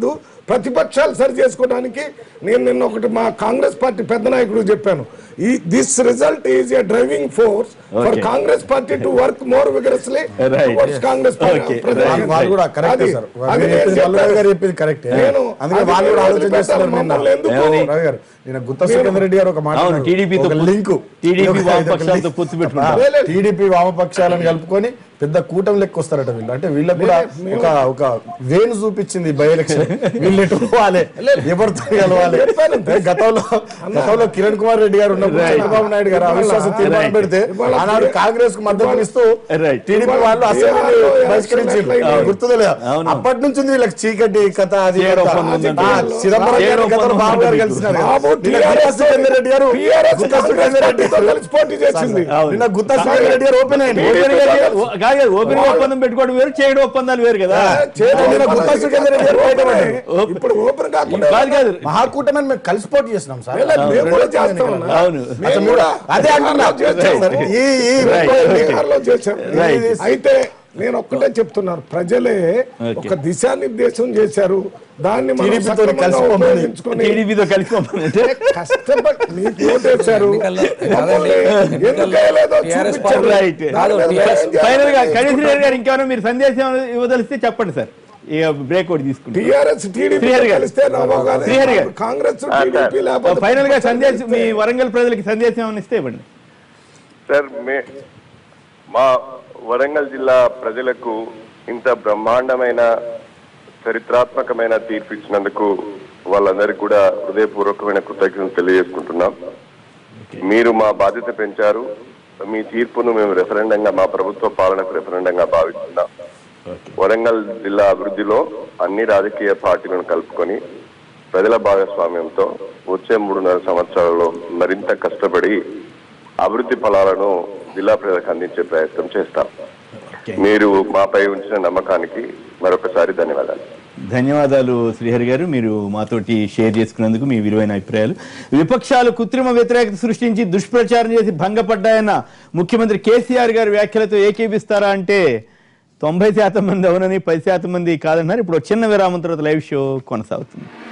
ప్రతిపక్షాలు సరి చేసుకోవడానికి నేను నిన్న ఒకటి మా కాంగ్రెస్ పార్టీ పెద్ద నాయకుడు చెప్పాను ఈ this result is a driving force for Okay. Congress party to work more vigorously Right. Congress Okay. వాళ్ళు- వాళ్ళు కూడా కరెక్టే సార్ వాళ్ళు చెప్పింది వల్లభాయ్ గారు చెప్పింది కరెక్టే నేను అందుకే అది వాళ్ళు కూడా నేను ఆలోచన వదిలిపెట్టాను, చేస్తున్నారు నిన్న. మమ్మల్ని ఎందుకు? ఏమని? రవి గారు నేను గుత్త సుఖేందర్ రెడ్డి గారు ఒక మాట అవును, అన్నారు. TDP తో ఒక పొత్తు- లింకు TDP ఇదొక- ఇదొక వామపక్షాలతో లింక్. పొత్తు పెట్టుకుంటారు. ఆ, టీడీపీ వామపక్షాలను కలుపుకొని పెద్ద కూటమి లెక్క వస్తారట వీళ్ళు అంటే వీళ్ళకి కూడా ఒక ఒక వేను చూపించింది బై ఎలక్షన్ వీళ్ళు ఎటు పోవాలి ఎవరితో కలవాలి గతంలో గతంలో కిరణ్ కుమార్ రెడ్డి గారు ఉన్నప్పుడు చంద్రబాబు నాయుడు గారు అవిశ్వాస తీర్మానం Right. పెడితే ఆనాడు కాంగ్రెస్ కు మద్దతు ఇస్తూ Right. టీడీపీ వాళ్ళు అసెంబ్లీ ఇవాళ బహిష్కరించారు ఎలక్షన్ గుర్తుందా లేదా? అవును. అప్పటి నుంచి ఉంది వీళ్ళకి చీకటి కథ అది చేయడం కథ. ఒప్పందం ఉందంటే. ఆ, చిదంబరం గారు చేయడం గతంలో ఒప్పందం బాబు గారు ఉందంటే. కలిసినారు కదా. బాబు నిన్న TRS గుత్తా సుఖేందర్ రెడ్డి గారు TRS గుత్తా సుఖేందర్ రెడ్డి కాంగ్రెస్ పార్టీతో కలిసి పోటీ చేసింది అవును. నిన్న గుత్తా సుఖేందర్ రెడ్డి గారు ఓపెన్ అయ్యింది ఓపెన్ గా ఓ- కాదు కాదు, ఓపెన్ గా ఒప్పందం పెట్టుకోవడం వేరు చేయడం ఒప్పందాలు వేరు కదా చేయడం నిన్న గుత్తా సుఖేందర్ రెడ్డి గారు బయటపడ్డారు. ఇప్పుడు ఓపెన్ కాకుండా కాదు కాదు మహాకూటమి మేము కలిసి పోటీ చేసినాం సార్ లేదు, మేము కూడా చేస్తాం అన్న. అవును మేము కూడా అదే అంటున్నా చేస్తాం. ఈ ఈ Right. బీహార్లో చేశాం. Right. అయితే నేను ఒక్కటే చెప్తున్నారు ప్రజలే ఒక దిశానిర్దేశం చేశారు దాన్ని మనం TDP తో సక్రమంగా కలిసి పోమని. ఉపయోగించుకొని టీడీపీతో కలిసి పంపనంటే కష్టపడి మీకు ఓటేశారు ఎన్నికల్లో- మమ్మల్ని ఎన్నికల్లో ఎందుకు వేయలేదో TRS చూపించారు. రైట్ కాదు, దాని మీద TRS ఏం చేయాలి? ఫైనల్ గా కడిశ్రీ గారు ఇంకేమైనా మీరు సందేశం ఇవ్వదలిస్తే చెప్పండి సార్ ఇక బ్రేక్ ఒకటి తీసుకుంటాం టిఆర్ఎస్ టీడీపీ శ్రీహరి గారు. కలిస్తే నవ్వగానే శ్రీహరి గారు. కాంగ్రెస్ టీడీపీ లేకపోతే ఫైనల్ గా సందేశం మీ వరంగల్ ప్రజలకి సందేశం ఏమైనా ఇస్తే ఇవ్వండి సార్ మే మా వరంగల్ జిల్లా ప్రజలకు ఇంత బ్రహ్మాండమైన చరిత్రాత్మకమైన తీర్పు ఇచ్చినందుకు వాళ్ళందరికీ కూడా హృదయపూర్వకమైన కృతజ్ఞతలు తెలియజేసుకుంటున్నాం మీరు మా బాధ్యత పెంచారు మీ తీర్పును మేము రెఫరెండంగా మా ప్రభుత్వ పాలనకు రెఫరెండంగా భావిస్తున్నాం వరంగల్ జిల్లా అభివృద్ధిలో అన్ని రాజకీయ పార్టీలను కలుపుకొని ప్రజల భాగస్వామ్యంతో వచ్చే మూడున్నర సంవత్సరాలలో మరింత కష్టపడి అభివృద్ధి ఫలాలను జిల్లా ప్రజలకు అందించే ప్రయత్నం చేస్తాం మీరు మాపై ఉంచిన నమ్మకానికి మరొకసారి ధన్యవాదాలు ధన్యవాదాలు శ్రీహరి గారు మీరు మాతోటి షేర్ చేసుకున్నందుకు మీ విలువైన అభిప్రాయాలు విపక్షాలు కృత్రిమ వ్యతిరేకత సృష్టించి దుష్ప్రచారం చేసి భంగపడ్డాయన్న ముఖ్యమంత్రి కేసీఆర్ గారి వ్యాఖ్యలతో ఏకీపిస్తారా అంటే తొంభై శాతం మంది అవునని పది శాతం మంది కాదన్నారు ఇప్పుడు ఒక చిన్న విరామం తర్వాత లైవ్ షో కొనసాగుతుంది